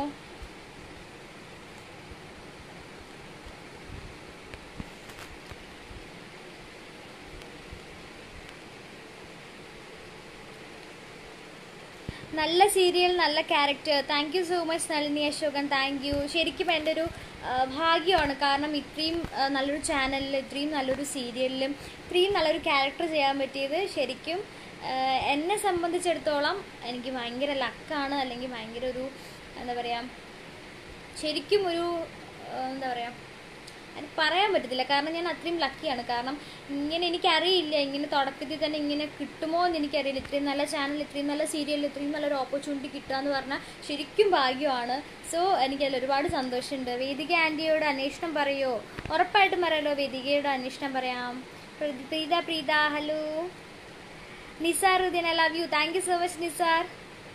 Speaker 1: നല്ല സീരിയൽ നല്ല character thank you so much Nalini Ashokan thank you ശരിക്കും എൻ്റെ ഒരു ആ, ഭാഗ്യമാണ് കാരണം ഇത്രയും ആ, നല്ലൊരു ചാനലിൽ ഇത്രയും നല്ലൊരു സീരിയലിലും ഇത്രയും നല്ലൊരു ക്യാരക്ടർ ചെയ്യാൻ പറ്റിയത് ശരിക്കും ആ, എന്നെ സംബന്ധിച്ചിടത്തോളം എനിക്ക് ഭയങ്കര ലക്കാണ് അല്ലെങ്കിൽ ഭയങ്കര ഒരു എന്താ പറയുക ശരിക്കും ഒരു ആ, എന്താ പറയുക അത് പറയാൻ പറ്റത്തില്ല കാരണം ഞാൻ അത്രയും ലക്കിയാണ് കാരണം ഇങ്ങനെ എനിക്കറിയില്ല ഇങ്ങനെ തുടക്കത്തിൽ തന്നെ ഇങ്ങനെ കിട്ടുമോ എന്ന് എനിക്കറിയില്ല ഇത്രയും നല്ല ചാനൽ ഇത്രയും നല്ല സീരിയൽ ഇത്രയും നല്ലൊരു ഓപ്പർച്യൂണിറ്റി കിട്ടുക എന്ന് പറഞ്ഞാൽ ശരിക്കും ഭാഗ്യമാണ് സോ എനിക്കതിൽ ഒരുപാട് സന്തോഷമുണ്ട് വേദിക ആൻറ്റിയോട് അന്വേഷണം പറയുമോ ഉറപ്പായിട്ടും പറയാലോ വേദികയോട് അന്വേഷണം പറയാം പ്രീ- Preetha Preetha hello Nisar Uddin I love you thank you so much Nisar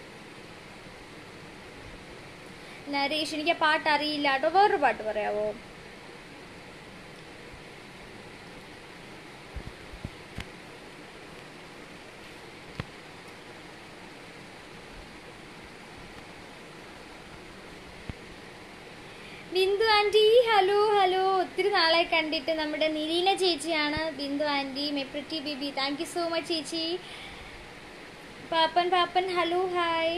Speaker 1: Naresh എനിക്ക് ആ പാട്ട് അറിയില്ല കേട്ടോ വേറൊരു പാട്ട് പറയാവോ ബിന്ദു ആൻറ്റി ഹലോ ഹലോ ഒത്തിരി നാളെ കണ്ടിട്ട് നമ്മുടെ നിലീന ചേച്ചിയാണ് ബിന്ദു ആൻറ്റി മെപ്രിറ്റി Bibi thank you so much ചേച്ചി പാപ്പൻ പാപ്പൻ ഹലോ ഹായ്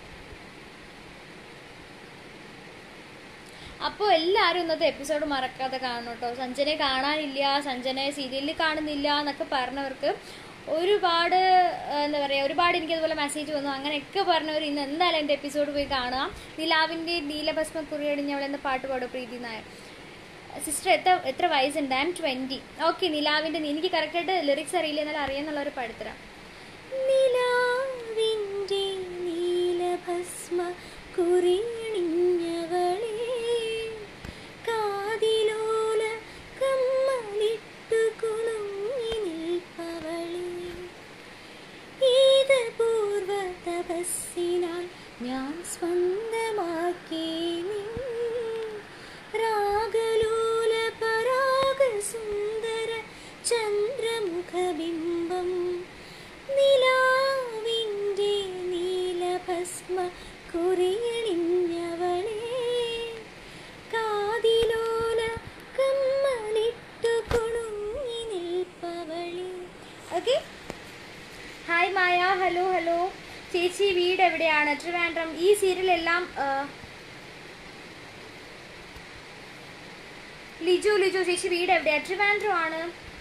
Speaker 1: അപ്പോൾ എല്ലാവരും ഇന്നത്തെ എപ്പിസോഡ് മറക്കാതെ കാണണം കേട്ടോ സഞ്ജനെ കാണാനില്ല സഞ്ജനെ സീരിയലിൽ കാണുന്നില്ല എന്നൊക്കെ പറഞ്ഞവർക്ക് ഒരുപാട് ആ, എന്താ പറയുക ഒരുപാട് എനിക്ക് അതുപോലെ മെസ്സേജ് വന്നു അങ്ങനെയൊക്കെ പറഞ്ഞവർ ഇന്ന് എന്തായാലും എൻ്റെ എപ്പിസോഡ് പോയി കാണാം നിലാവിൻ്റെ നീലഭസ്മ കുറിയടിഞ്ഞവൾ എന്ന പാട്ട് പാടും പ്രീതി നായർ സിസ്റ്റർ എത്ര എത്ര വയസ്സുണ്ട് ഐ എം ട്വൻറ്റി ഓക്കെ നിലാവിൻ്റെ എനിക്ക് കറക്റ്റായിട്ട് ലിറിക്സ് അറിയില്ല എന്നാൽ അറിയാന്നുള്ളവർ പാടിത്തരാം നിലാവിൻ്റെ നീലഭസ്മ കുറിയണിഞ്ഞവളേ കാതിലോല കമ്മലിട്ടു കുണുങ്ങി നിൽപ്പവളേ ഏത് പൂർവ തപസ്സിനാൽ ഞാൻ സ്വന്തമാക്കി നിൻ രാഗലോല പരാഗ സുന്ദര ചന്ദ്രമുഖബിംബം നിലാവിൻ്റെ നീലഭസ്മ കുറിയണിഞ്ഞവളേ കാതിലോല കമ്മലിട്ടു കുണുങ്ങി നിൽപ്പവളേ okay hi Maya hello hello ചേച്ചി വീട് എവിടെയാണ് ട്രിവാൻഡ്രം ഈ സീരിയലെല്ലാം ആ, ലിജു ലിജു ചേച്ചി വീട് എവിടെയാ ട്രിവാൻഡ്രം ആണ്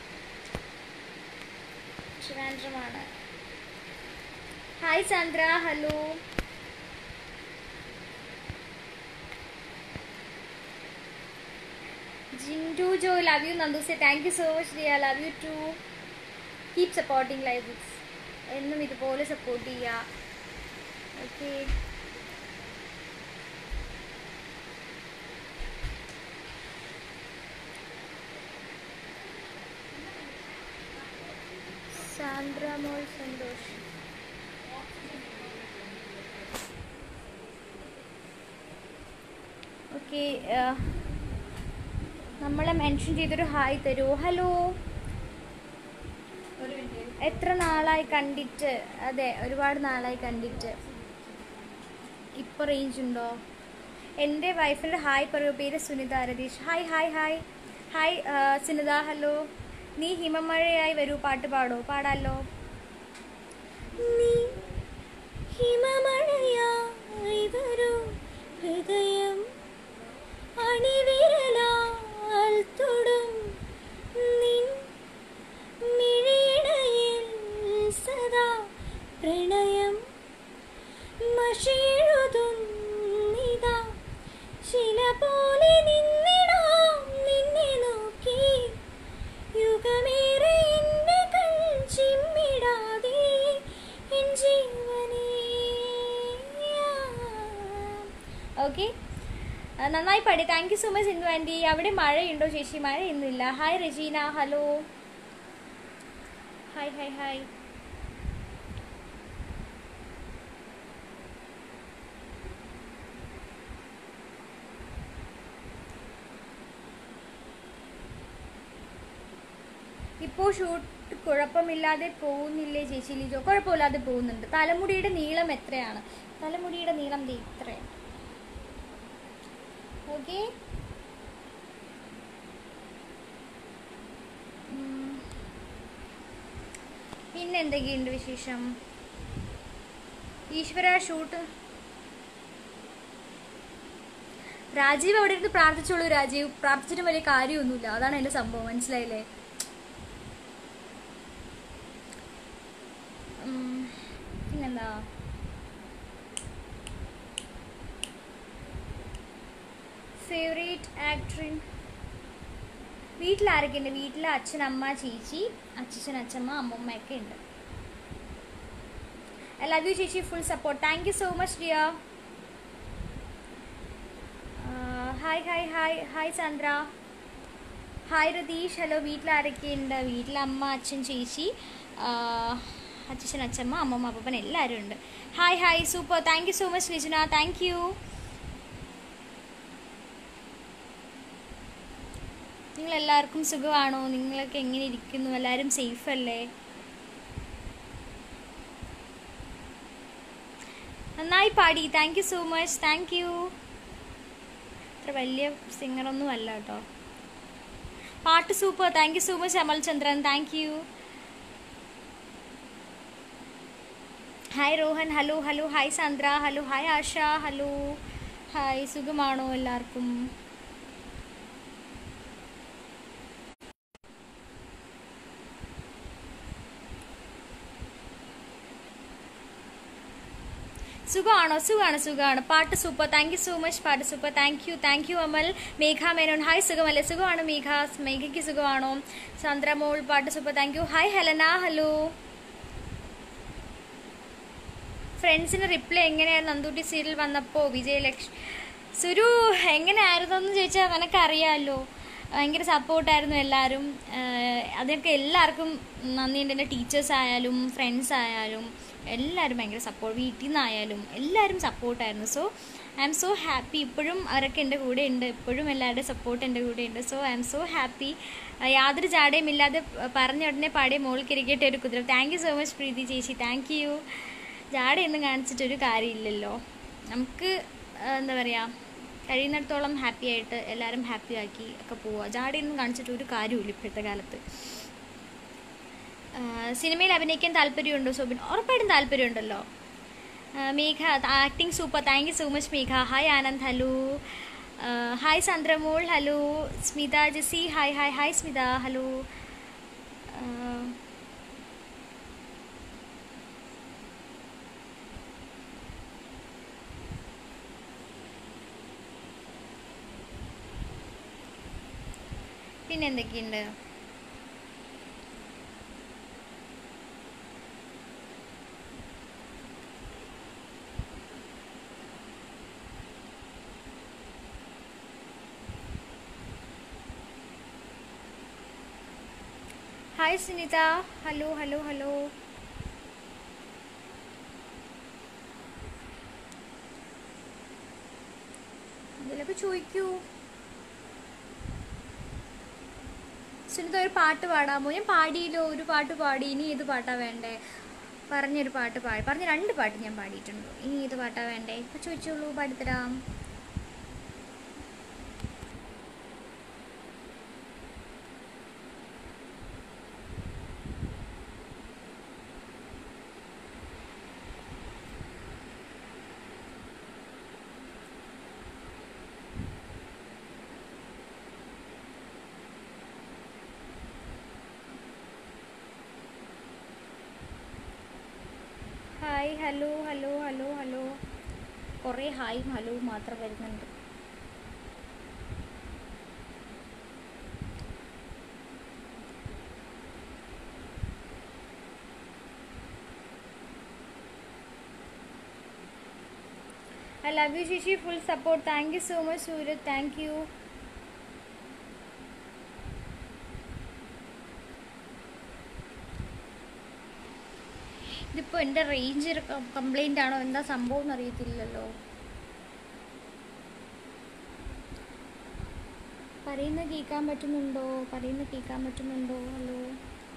Speaker 1: ട്രിവാൻഡ്രമാണ് hi Chandra hello Jindu Jo love you നന്ദുസെ thank you so much dear love you too keep supporting live books എന്നും ഇതുപോലെ സപ്പോർട്ട് ചെയ്യുക ഓക്കെ സാന്ദ്ര മോൾ സന്തോഷ് ഓക്കെ നമ്മളെ മെൻഷൻ ചെയ്തൊരു ഹായ് തരൂ ഹലോ എത്ര നാളായി കണ്ടിട്ട് അതെ ഒരുപാട് നാളായി കണ്ടിട്ട് ഇപ്പോൾ റേഞ്ച് ഉണ്ടോ എൻ്റെ വൈഫിൻ്റെ ഹായ് പറയൂ പേര് Sunitha Ratheesh hi hi hi hi ആ, സുനിത ഹലോ നീ ഹിമമഴയായി വരൂ പാട്ട് പാടോ പാടാലോ നീ ഹിമമഴയായി വരൂ ഹൃദയം അണിവിരലാൽ തൊടും നിൻ മിഴിയിടയിൽ സദാ പ്രണയം മഷിയെഴുതുന്നിതാ ശില പോലെ നിന്നിടാം നിന്നെ നോക്കി യുഗമേറെ എന്റെ കൺ ചിമ്മിടാതെ എൻ ജീവനേ ഓക്കെ നന്നായി പാടി thank you so much Indu aunty അവിടെ മഴയുണ്ടോ ചേച്ചി മഴ ഇന്നില്ല hi Regina hello hi hi hi ഇപ്പോൾ ഷൂട്ട് കുഴപ്പമില്ലാതെ പോകുന്നില്ലേ ചേച്ചി ലിജോ കുഴപ്പമില്ലാതെ പോകുന്നുണ്ട് തലമുടിയുടെ നീളം എത്രയാണ് തലമുടിയുടെ നീളം ദേ ഇത്രയാണ് ഓക്കെ പിന്നെ എന്തൊക്കെയുണ്ട് വിശേഷം ഈശ്വര ഷൂട്ട് രാജീവ് അവിടെ ഇരുന്ന് പ്രാർത്ഥിച്ചോളൂ രാജീവ് പ്രാർത്ഥിച്ചിട്ട് വലിയ കാര്യമൊന്നുമില്ല അതാണ് എൻ്റെ സംഭവം മനസ്സിലായില്ലേ ഉം, പിന്നെന്താ ഫേവറേറ്റ് ആക്ടറിൻ വീട്ടിൽ ആരൊക്കെ ഉണ്ട് വീട്ടിൽ അച്ഛൻ അമ്മ ചേച്ചി അച്ഛൻ അച്ഛമ്മ അമ്മമ്മയൊക്കെ ഉണ്ട് ഐ ലവ് യു ചേച്ചി full support thank you so much dear hi hi hi hi Chandra hi Ratheesh hello വീട്ടിൽ ആരൊക്കെ ഉണ്ട് വീട്ടിൽ അമ്മ അച്ഛൻ ചേച്ചി അച്ഛൻ അച്ഛമ്മ അമ്മമ്മ അപ്പൻ എല്ലാവരും ഉണ്ട് hi hi super thank you so much Lijuna thank you നിങ്ങൾ എല്ലാവർക്കും സുഖമാണോ നിങ്ങളൊക്കെ എങ്ങനെ ഇരിക്കുന്നു എല്ലാവരും സേഫ് അല്ലേ നന്നായി പാടി thank you so much thank you അത്ര വലിയ സിംഗറൊന്നും അല്ല കേട്ടോ പാട്ട് super thank you so much Amal Chandran thank you hi Rohan hello hello hi Sandra hello hi Asha hello hi സുഖമാണോ എല്ലാവർക്കും സുഖമാണോ സുഖമാണ് സുഖമാണ് പാട്ട് super thank you so much പാട്ട് super thank you thank you Amal Megha Menon hi സുഖമല്ലേ സുഖമാണ് മേഘ മേഘയ്ക്ക് സുഖമാണോ ചന്ദ്രമോൾ പാട്ട് super thank you hi Helena hello ഫ്രണ്ട്സിന് റിപ്ലൈ എങ്ങനെയായിരുന്നു നന്ദൂട്ടി സീരിയൽ വന്നപ്പോൾ വിജയലക്ഷ്മി സുരു എങ്ങനെയായിരുന്നു എന്ന് ചോദിച്ചാൽ നിനക്കറിയാമല്ലോ ഭയങ്കര സപ്പോർട്ടായിരുന്നു എല്ലാവരും ആഹ് അതൊക്കെ എല്ലാവർക്കും നന്ദിയുണ്ട് എൻ്റെ ടീച്ചേഴ്സ് ആയാലും ഫ്രണ്ട്സ് ആയാലും എല്ലാവരും ഭയങ്കര സപ്പോർട്ട് വീട്ടിൽ നിന്നായാലും എല്ലാവരും സപ്പോർട്ടായിരുന്നു so I am so happy ഇപ്പോഴും അവരൊക്കെ എൻ്റെ കൂടെ ഉണ്ട് ഇപ്പോഴും എല്ലാവരുടെയും സപ്പോർട്ട് എൻ്റെ കൂടെ ഉണ്ട് so I am so happy യാതൊരു ജാടയും ഇല്ലാതെ പറഞ്ഞ ഉടനെ പാടിയ മോൾക്കിരിക്കട്ടെ ഒരു കുതിര thank you so much Preethi ചേച്ചി താങ്ക് യു ജാടയൊന്നും കാണിച്ചിട്ടൊരു കാര്യമില്ലല്ലോ നമുക്ക് ആ, എന്താ പറയുക കഴിയുന്നിടത്തോളം ഹാപ്പി ആയിട്ട് എല്ലാവരും ഹാപ്പി ആക്കി ഒക്കെ പോവുക ജാടയൊന്നും കാണിച്ചിട്ട് ഒരു കാര്യമില്ല ഇപ്പോഴത്തെ കാലത്ത് ആ, സിനിമയിൽ അഭിനയിക്കാൻ താല്പര്യമുണ്ടോ സോബിൻ ഉറപ്പായിട്ടും താല്പര്യമുണ്ടല്ലോ ആ, Megha acting super thank you so much Megha hi Anand hello ആ, hi Chandramol hello Smitha Jessy hi hi hi Smitha hello ആ, പിന്നെ എന്തൊക്കെയുണ്ട് hi Sunitha hello hello hello ഇതിലൊക്കെ ചോദിക്കൂ സുനിത ഒരു പാട്ട് പാടാമോ ഞാൻ പാടിയില്ലോ ഒരു പാട്ട് പാടി ഇനി ഏത് പാട്ടാ വേണ്ടേ പറഞ്ഞൊരു പാട്ട് പാടി പറഞ്ഞ രണ്ട് പാട്ട് ഞാൻ പാടിയിട്ടുണ്ട് ഇനി ഏത് പാട്ടാ വേണ്ടേ ഇപ്പൊ ചോദിച്ചോളൂ പാടിത്തരാം hi hello hello hello hello കുറേ ഹായും ഹലോ മാത്രം വരുന്നുണ്ട് I love you Shishi full support thank you so much Sooraj thank you ഇതിപ്പോൾ എൻ്റെ റേഞ്ച് കംപ്ലൈൻ്റ് ആണോ എന്താ സംഭവം എന്ന് അറിയത്തില്ലല്ലോ പറയുന്ന കേൾക്കാൻ പറ്റുന്നുണ്ടോ പറയുന്ന കേൾക്കാൻ പറ്റുന്നുണ്ടോ hello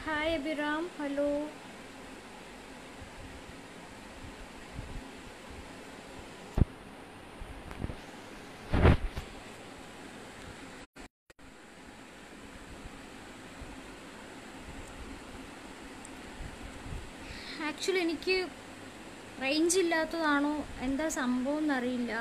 Speaker 1: hi Abhiram hello actually എനിക്ക് റേഞ്ച് ഇല്ലാത്തതാണോ എന്താ സംഭവം എന്നറിയില്ല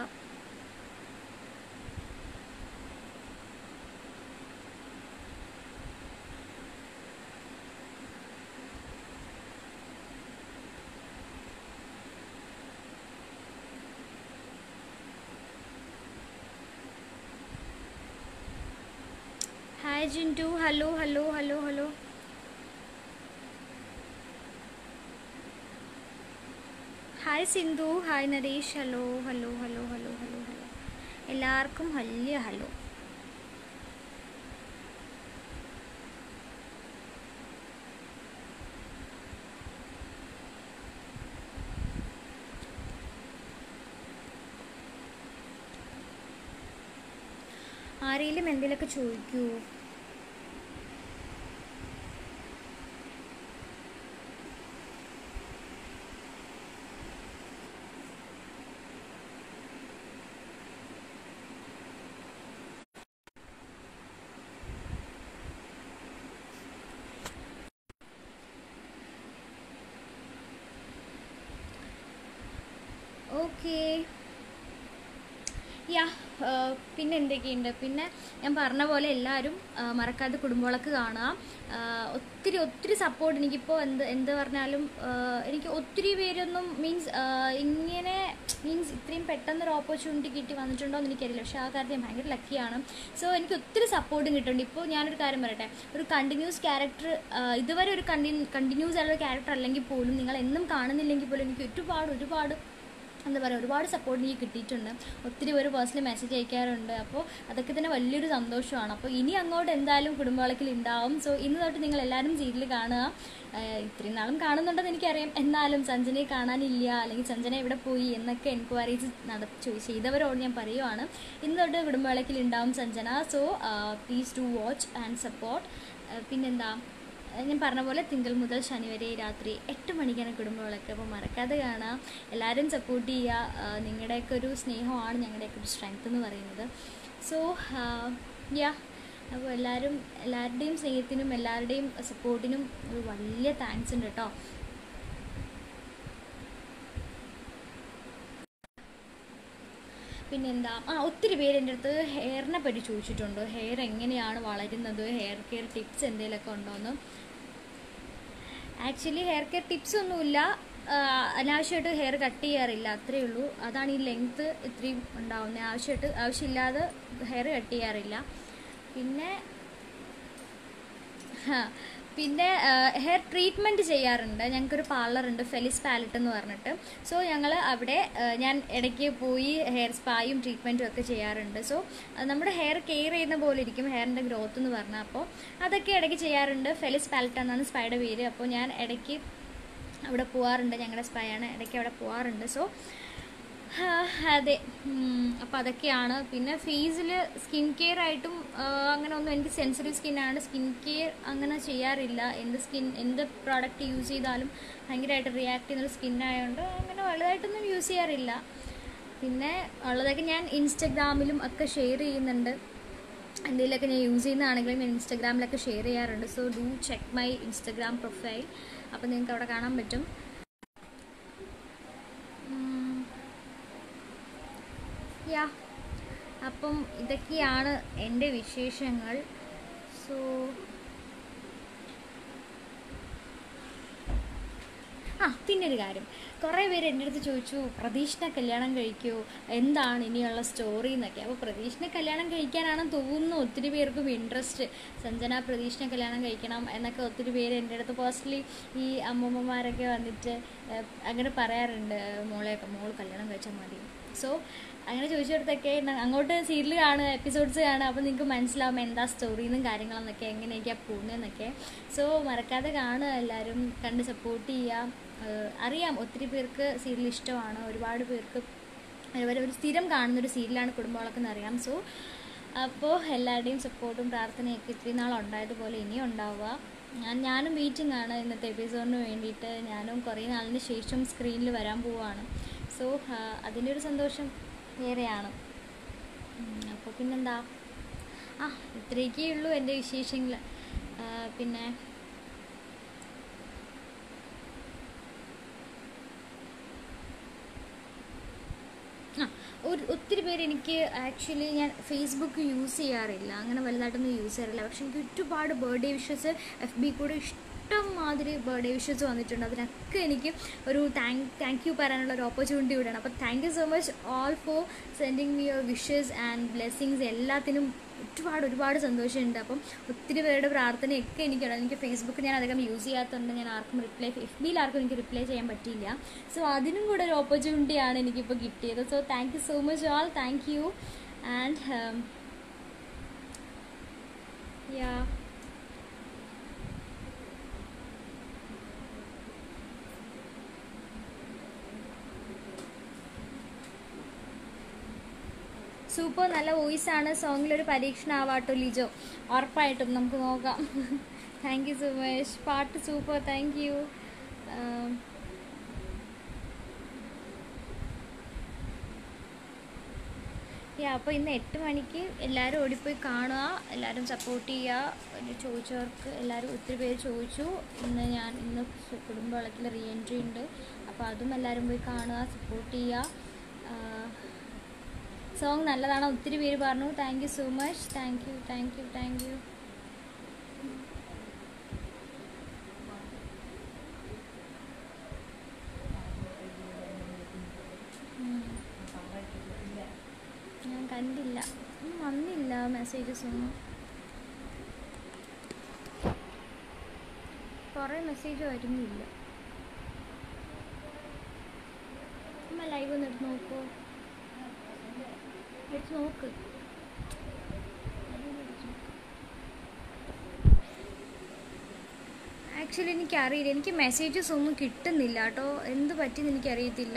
Speaker 1: hi Jintu hello hello hello hello hi Sindhu hi Naresh hello hello hello hello hello hello എല്ലാവർക്കും വലിയ ഹലോ ആരെങ്കിലും എന്തെങ്കിലുമൊക്കെ ചോദിക്കൂ ഓക്കേ യാ പിന്നെ എന്തൊക്കെയുണ്ട് പിന്നെ ഞാൻ പറഞ്ഞ പോലെ എല്ലാവരും ആ, മറക്കാതെ കുടുംബവിളക്ക് കാണുക ആ, ഒത്തിരി ഒത്തിരി സപ്പോർട്ട് എനിക്കിപ്പോൾ എന്ത് എന്ത് പറഞ്ഞാലും ആ, എനിക്ക് ഒത്തിരി പേരൊന്നും മീൻസ് ഇങ്ങനെ മീൻസ് ഇത്രയും പെട്ടെന്നൊരു ഓപ്പർച്യൂണിറ്റി കിട്ടി വന്നിട്ടുണ്ടോ എന്ന് എനിക്കറിയില്ല പക്ഷേ ആ കാര്യത്തിൽ ഞാൻ ഭയങ്കര ലക്കിയാണ് സോ എനിക്ക് ഒത്തിരി സപ്പോർട്ടും കിട്ടുന്നുണ്ട് ഇപ്പോൾ ഞാനൊരു കാര്യം പറയട്ടെ ഒരു കണ്ടിന്യൂസ് ക്യാരക്ടർ ഇതുവരെ ഒരു കണ്ടി കണ്ടിന്യൂസ് ആയിട്ടുള്ള ക്യാരക്ടർ അല്ലെങ്കിൽ പോലും നിങ്ങൾ എന്നും കാണുന്നില്ലെങ്കിൽ പോലും എനിക്ക് ഒരുപാട് ഒരുപാട് എന്താ പറയുക ഒരുപാട് സപ്പോർട്ട് എനിക്ക് കിട്ടിയിട്ടുണ്ട് ഒത്തിരി പേര് പേഴ്സണലി മെസ്സേജ് അയക്കാറുണ്ട് അപ്പോൾ അതൊക്കെ തന്നെ വലിയൊരു സന്തോഷമാണ് അപ്പോൾ ഇനി അങ്ങോട്ട് എന്തായാലും കുടുംബവിളക്കിൽ ഉണ്ടാവും സോ ഇന്ന് തൊട്ട് നിങ്ങൾ എല്ലാവരും സീരിയൽ കാണുക ആഹ് ഇത്രയും നാളും കാണുന്നുണ്ടെന്ന് എനിക്കറിയാം എന്നാലും സഞ്ജനയെ കാണാനില്ല അല്ലെങ്കിൽ സഞ്ജന എവിടെ പോയി എന്നൊക്കെ എൻക്വയറീസ് നട ചോ- ചെയ്തവരോട് ഞാൻ പറയുവാണ് ഇന്ന് തൊട്ട് കുടുംബവിളക്കിൽ ഉണ്ടാവും Sanjana so please do watch and support പിന്നെന്താ ഏഹ് ഞാൻ പറഞ്ഞ പോലെ തിങ്കൾ മുതൽ ശനി വരെ രാത്രി എട്ട് മണിക്കാണ് കുടുംബവിളക്ക് അപ്പോൾ മറക്കാതെ കാണാം എല്ലാവരും സപ്പോർട്ട് ചെയ്യുക ആഹ് നിങ്ങളുടെയൊക്കെ ഒരു സ്നേഹമാണ് ഞങ്ങളുടെയൊക്കെ ഒരു സ്ട്രെങ്ത് എന്ന് പറയുന്നത് സോ യാ അപ്പോൾ എല്ലാവരും എല്ലാവരുടെയും സ്നേഹത്തിനും എല്ലാവരുടെയും സപ്പോർട്ടിനും ഒരു വലിയ താങ്ക്സ് ഉണ്ട് കേട്ടോ പിന്നെന്താ ആ ഒത്തിരി പേര് എൻ്റെ അടുത്ത് ഹെയറിനെ പറ്റി ചോദിച്ചിട്ടുണ്ട് ഹെയർ എങ്ങനെയാണ് വളരുന്നത് ഹെയർ കെയർ ടിപ്സ് എന്തെങ്കിലുമൊക്കെ ഉണ്ടോയെന്ന് ആക്ച്വലി ഹെയർ കെയർ ടിപ്സ് ഒന്നുമില്ല ആ, അനാവശ്യമായിട്ട് ഹെയർ കട്ട് ചെയ്യാറില്ല അത്രയേ ഉള്ളൂ അതാണ് ഈ ലെങ്ത്ത് ഇത്രയും ഉണ്ടാവുന്നത് ആവശ്യമായിട്ട് ആവശ്യമില്ലാതെ ഹെയർ കട്ട് ചെയ്യാറില്ല പിന്നെ ഹാ, പിന്നെ ഹെയർ ട്രീറ്റ്മെൻറ്റ് ചെയ്യാറുണ്ട് ഞങ്ങൾക്കൊരു പാർലറുണ്ട് ഫെലിസ് പാലറ്റ് എന്ന് പറഞ്ഞിട്ട് സോ ഞങ്ങൾ അവിടെ ആ, ഞാൻ ഇടയ്ക്ക് പോയി ഹെയർ സ്പായും ട്രീറ്റ്മെൻറ്റും ഒക്കെ ചെയ്യാറുണ്ട് സോ നമ്മുടെ ഹെയർ കെയർ ചെയ്യുന്ന പോലെ ഇരിക്കും ഹെയറിൻ്റെ ഗ്രോത്ത് എന്ന് പറഞ്ഞാൽ അപ്പോൾ അതൊക്കെ ഇടയ്ക്ക് ചെയ്യാറുണ്ട് ഫെലിസ് പാലറ്റ് എന്നാണ് സ്പൈയുടെ പേര് അപ്പോൾ ഞാൻ ഇടയ്ക്ക് അവിടെ പോവാറുണ്ട് ഞങ്ങളുടെ സ്പൈ ആണ് ഇടയ്ക്ക് അവിടെ പോവാറുണ്ട് സോ ആ, അതെ അപ്പോൾ അതൊക്കെയാണ് പിന്നെ ഫേസിൽ സ്കിൻ കെയർ ആയിട്ടും ആ, അങ്ങനെ ഒന്നും എനിക്ക് സെൻസിറ്റീവ് സ്കിന്നാണ് സ്കിൻ കെയർ അങ്ങനെ ചെയ്യാറില്ല എന്ത് സ്കിൻ എന്ത് പ്രോഡക്റ്റ് യൂസ് ചെയ്താലും ഭയങ്കരമായിട്ട് റിയാക്ട് ചെയ്യുന്നൊരു സ്കിന്നായതുകൊണ്ട് അങ്ങനെ വലുതായിട്ടൊന്നും യൂസ് ചെയ്യാറില്ല പിന്നെ ഉള്ളതൊക്കെ ഞാൻ ഇൻസ്റ്റഗ്രാമിലും ഒക്കെ ഷെയർ ചെയ്യുന്നുണ്ട് എന്തെങ്കിലുമൊക്കെ ഞാൻ യൂസ് ചെയ്യുന്നതാണെങ്കിലും ഞാൻ ഇൻസ്റ്റഗ്രാമിലൊക്കെ ഷെയർ ചെയ്യാറുണ്ട് so do check my Instagram profile അപ്പോൾ നിങ്ങൾക്ക് അവിടെ കാണാൻ പറ്റും ഉം. യാ അപ്പം ഇതൊക്കെയാണ് എൻ്റെ വിശേഷങ്ങൾ സോ ആ പിന്നെ ഒരു കാര്യം കുറേ പേര് എൻ്റെ അടുത്ത് ചോദിച്ചു പ്രതീക്ഷിനെ കല്യാണം കഴിക്കുമോ എന്താണ് ഇനിയുള്ള സ്റ്റോറി എന്നൊക്കെ അപ്പോൾ പ്രതീക്ഷിനെ കല്യാണം കഴിക്കാനാണെന്ന് തോന്നുന്നു ഒത്തിരി പേർക്കും ഇൻട്രസ്റ്റ് സഞ്ജന പ്രതീക്ഷിനെ കല്യാണം കഴിക്കണം എന്നൊക്കെ ഒത്തിരി പേര് എൻ്റെ അടുത്ത് പേഴ്സണലി ഈ അമ്മൂമ്മമാരൊക്കെ വന്നിട്ട് ഏഹ്, അങ്ങനെ പറയാറുണ്ട് മോളെ മോൾ കല്യാണം കഴിച്ചാൽ മതി സോ അങ്ങനെ ചോദിച്ചിടത്തൊക്കെ അങ്ങോട്ട് സീരിയൽ കാണുക എപ്പിസോഡ്സ് കാണുക അപ്പോൾ നിങ്ങൾക്ക് മനസ്സിലാവും എന്താ സ്റ്റോറിന്നും കാര്യങ്ങളെന്നൊക്കെ എങ്ങനെയൊക്കെയാണ് പോകുന്നതെന്നൊക്കെ സോ മറക്കാതെ കാണുക എല്ലാവരും കണ്ട് സപ്പോർട്ട് ചെയ്യുക ഏഹ് അറിയാം ഒത്തിരി പേർക്ക് സീരിയൽ ഇഷ്ടമാണ് ഒരുപാട് പേർക്ക് അതുപോലെ ഒരു സ്ഥിരം കാണുന്നൊരു സീരിയലാണ് കുടുംബങ്ങളൊക്കെ അറിയാം സോ അപ്പോൾ എല്ലാവരുടെയും സപ്പോർട്ടും പ്രാർത്ഥനയൊക്കെ ഇത്രയും നാൾ ഉണ്ടായതുപോലെ ഇനിയും ഉണ്ടാവുക ഞാൻ ഞാനും വെയിറ്റിംഗ് ആണ് ഇന്നത്തെ എപ്പിസോഡിന് വേണ്ടിയിട്ട് ഞാനും കുറേ നാളിന് ശേഷം സ്ക്രീനിൽ വരാൻ പോവാണ് സോ അതിൻ്റെ ഒരു സന്തോഷം വേറെയാണ് അപ്പോൾ പിന്നെന്താ ആ ഇത്രയൊക്കെ ഉള്ളൂ എൻ്റെ വിശേഷങ്ങൾ ആ, പിന്നെ ആ ഒരു ഒത്തിരി പേര് എനിക്ക് ആക്ച്വലി ഞാൻ ഫേസ്ബുക്ക് യൂസ് ചെയ്യാറില്ല അങ്ങനെ വലുതായിട്ടൊന്നും യൂസ് ചെയ്യാറില്ല പക്ഷെ എനിക്ക് ഒരുപാട് ബർത്ത്ഡേ വിഷസ് എഫ് ബി കൂടെ ഇഷ്ടം മാതിരി ബർത്ത്ഡേ വിഷസ് വന്നിട്ടുണ്ട് അതിനൊക്കെ എനിക്ക് ഒരു താങ്ക് താങ്ക് യു പറയാനുള്ള ഒരു ഓപ്പർച്യൂണിറ്റി കൂടെയാണ് അപ്പോൾ thank you so much all for sending me your wishes and blessings എല്ലാത്തിനും ഒരുപാട് ഒരുപാട് സന്തോഷമുണ്ട് അപ്പം ഒത്തിരി പേരുടെ പ്രാർത്ഥനയൊക്കെ എനിക്കുണ്ട് എനിക്ക് ഫേസ്ബുക്ക് ഞാൻ അധികം യൂസ് ചെയ്യാത്തതുകൊണ്ട് ഞാൻ ആർക്കും റിപ്ലൈ എഫ് ബിയിൽ ആർക്കും എനിക്ക് റിപ്ലൈ ചെയ്യാൻ പറ്റിയില്ല സോ അതിനും കൂടെ ഒരു ഓപ്പർച്യൂണിറ്റിയാണ് എനിക്കിപ്പോൾ കിട്ടിയത് so thank you so much all thank you and yeah super നല്ല വോയിസ് ആണ് സോങ്ങിലൊരു പരീക്ഷണം ആവാട്ടോ ലിജോ ഉറപ്പായിട്ടും നമുക്ക് നോക്കാം താങ്ക് യു സോ മച്ച് പാട്ട് സൂപ്പർ താങ്ക് യു യാ അപ്പോൾ ഇന്ന് എട്ട് മണിക്ക് എല്ലാവരും ഓടിപ്പോയി കാണുക എല്ലാവരും സപ്പോർട്ട് ചെയ്യുക പിന്നെ ചോദിച്ചവർക്ക് എല്ലാവരും ഒത്തിരി പേര് ചോദിച്ചു ഇന്ന് ഞാൻ ഇന്ന് കുടുംബ വിളക്കിൽ റീ എൻട്രി ഉണ്ട് അപ്പോൾ അതും എല്ലാവരും പോയി കാണുക സപ്പോർട്ട് ചെയ്യുക സോങ് നല്ലതാണ് ഒത്തിരി പേര് പറഞ്ഞു thank you so much thank you thank you thank you ഞാൻ കണ്ടില്ല ഉം, വന്നില്ല മെസ്സേജസ് ഒന്നും കുറേ മെസ്സേജ് വരുന്നില്ല അമ്മ ലൈവ് ഒന്ന് എടുത്ത് നോക്കൂ എടുത്ത് നോക്ക് ആക്ച്വലി എനിക്കറിയില്ല എനിക്ക് മെസ്സേജസ് ഒന്നും കിട്ടുന്നില്ല കേട്ടോ എന്ത് പറ്റിയെന്ന് എനിക്കറിയത്തില്ല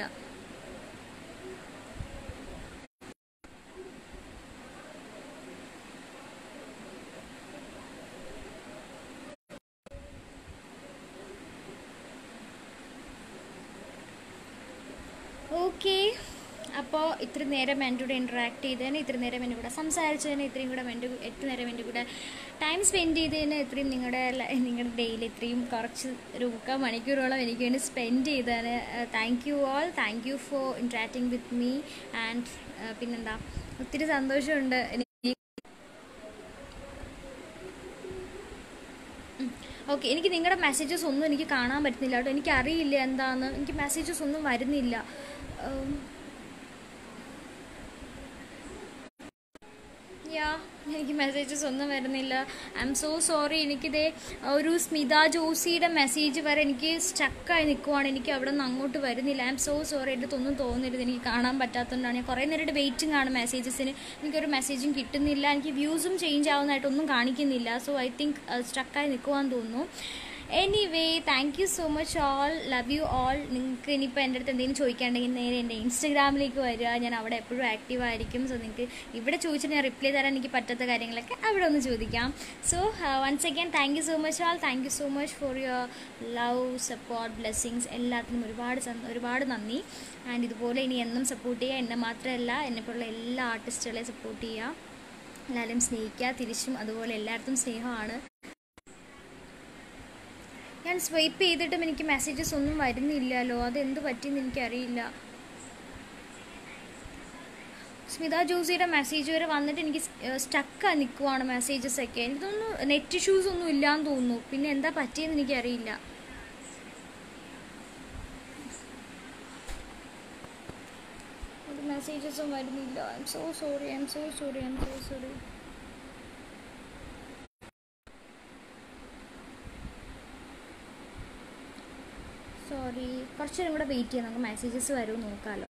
Speaker 1: ഓക്കെ അപ്പോൾ ഇത്ര നേരം എൻ്റെ കൂടെ ഇൻട്രാക്ട് ചെയ്തതിന് ഇത്ര നേരം എൻ്റെ കൂടെ സംസാരിച്ചതിന് ഇത്രയും കൂടെ എൻ്റെ കൂ- എത്ര നേരം എൻ്റെ കൂടെ ടൈം സ്പെൻഡ് ചെയ്തതിന് ഇത്രയും നിങ്ങളുടെ ല- നിങ്ങളുടെ ഡെയിലി ഇത്രയും കുറച്ച് ഒരു മുക്കാൽ മണിക്കൂറോളം എനിക്ക് വേണ്ടി സ്പെൻഡ് ചെയ്തതിന് thank you all thank you for interacting with me and പിന്നെന്താ ഒത്തിരി സന്തോഷമുണ്ട് എനിക്ക് ഓക്കെ എനിക്ക് നിങ്ങളുടെ മെസ്സേജസ് ഒന്നും എനിക്ക് കാണാൻ പറ്റുന്നില്ല കേട്ടോ എനിക്കറിയില്ല എന്താന്ന് എനിക്ക് മെസ്സേജസ് ഒന്നും വരുന്നില്ല ഉം. യാ എനിക്ക് മെസ്സേജസ് ഒന്നും വരുന്നില്ല ഐ എം സോ സോറി എനിക്കിതേ ഒരു സ്മിത ജോസിയുടെ മെസ്സേജ് വരെ എനിക്ക് സ്റ്റക്കായി നിൽക്കുവാണ് എനിക്ക് അവിടെ നിന്ന് അങ്ങോട്ട് വരുന്നില്ല ഐ എം സോ സോറി എൻ്റെ അടുത്തൊന്നും തോന്നരുത് എനിക്ക് കാണാൻ പറ്റാത്തതുകൊണ്ടാണ് ഞാൻ കുറേ നേരമായിട്ട് വെയിറ്റിംഗ് ആണ് മെസ്സേജസിന് എനിക്കൊരു മെസ്സേജും കിട്ടുന്നില്ല എനിക്ക് വ്യൂസും ചേഞ്ച് ആവുന്നതായിട്ടൊന്നും കാണിക്കുന്നില്ല സോ ഐ തിങ്ക് സ്റ്റക്കായി നിൽക്കുവാന്ന് തോന്നുന്നു anyway thank you so much all love you all നിങ്ങൾക്ക് ഇനിയിപ്പോൾ എൻ്റെ അടുത്ത് എന്തെങ്കിലും ചോദിക്കാണ്ടെങ്കിൽ നേരെ എൻ്റെ ഇൻസ്റ്റഗ്രാമിലേക്ക് വരിക ഞാൻ അവിടെ എപ്പോഴും ആക്റ്റീവ് ആയിരിക്കും സോ നിങ്ങൾക്ക് ഇവിടെ ചോദിച്ചിട്ട് ഞാൻ റിപ്ലൈ തരാൻ എനിക്ക് പറ്റാത്ത കാര്യങ്ങളൊക്കെ അവിടെ ഒന്ന് ചോദിക്കാം so once again thank you so much all thank you so much for your love support blessings എല്ലാത്തിനും ഒരുപാട് സന്ത- ഒരുപാട് നന്ദി ആൻഡ് ഇതുപോലെ ഇനി എന്നും സപ്പോർട്ട് ചെയ്യുക എന്നെ മാത്രമല്ല എന്നെപ്പോലുള്ള എല്ലാ ആർട്ടിസ്റ്റുകളെയും സപ്പോർട്ട് ചെയ്യുക എല്ലാവരും സ്നേഹിക്കുക തിരിച്ചും അതുപോലെ എല്ലായിടത്തും സ്നേഹമാണ് ഞാൻ സ്വൈപ്പ് ചെയ്തിട്ടും എനിക്ക് മെസ്സേജസ് ഒന്നും വരുന്നില്ലല്ലോ അതെന്ത് പറ്റിയെന്ന് എനിക്കറിയില്ല സ്മിത ജോസിയുടെ മെസ്സേജ് വരെ വന്നിട്ട് എനിക്ക് സ്റ്റക്കായി നിൽക്കുവാണ് മെസ്സേജസ് ഒക്കെ എനിക്കൊന്നും നെറ്റ് ഇഷ്യൂസ് ഒന്നും ഇല്ലാന്ന് തോന്നുന്നു പിന്നെ എന്താ പറ്റിയെന്ന് എനിക്കറിയില്ല ഒരു മെസ്സേജസും വരുന്നില്ല I M so sorry I M so sorry I M so sorry sorry കുറച്ച് നേരം കൂടെ വെയിറ്റ് ചെയ്യാം നമുക്ക് മെസ്സേജസ് വരും നോക്കാമല്ലോ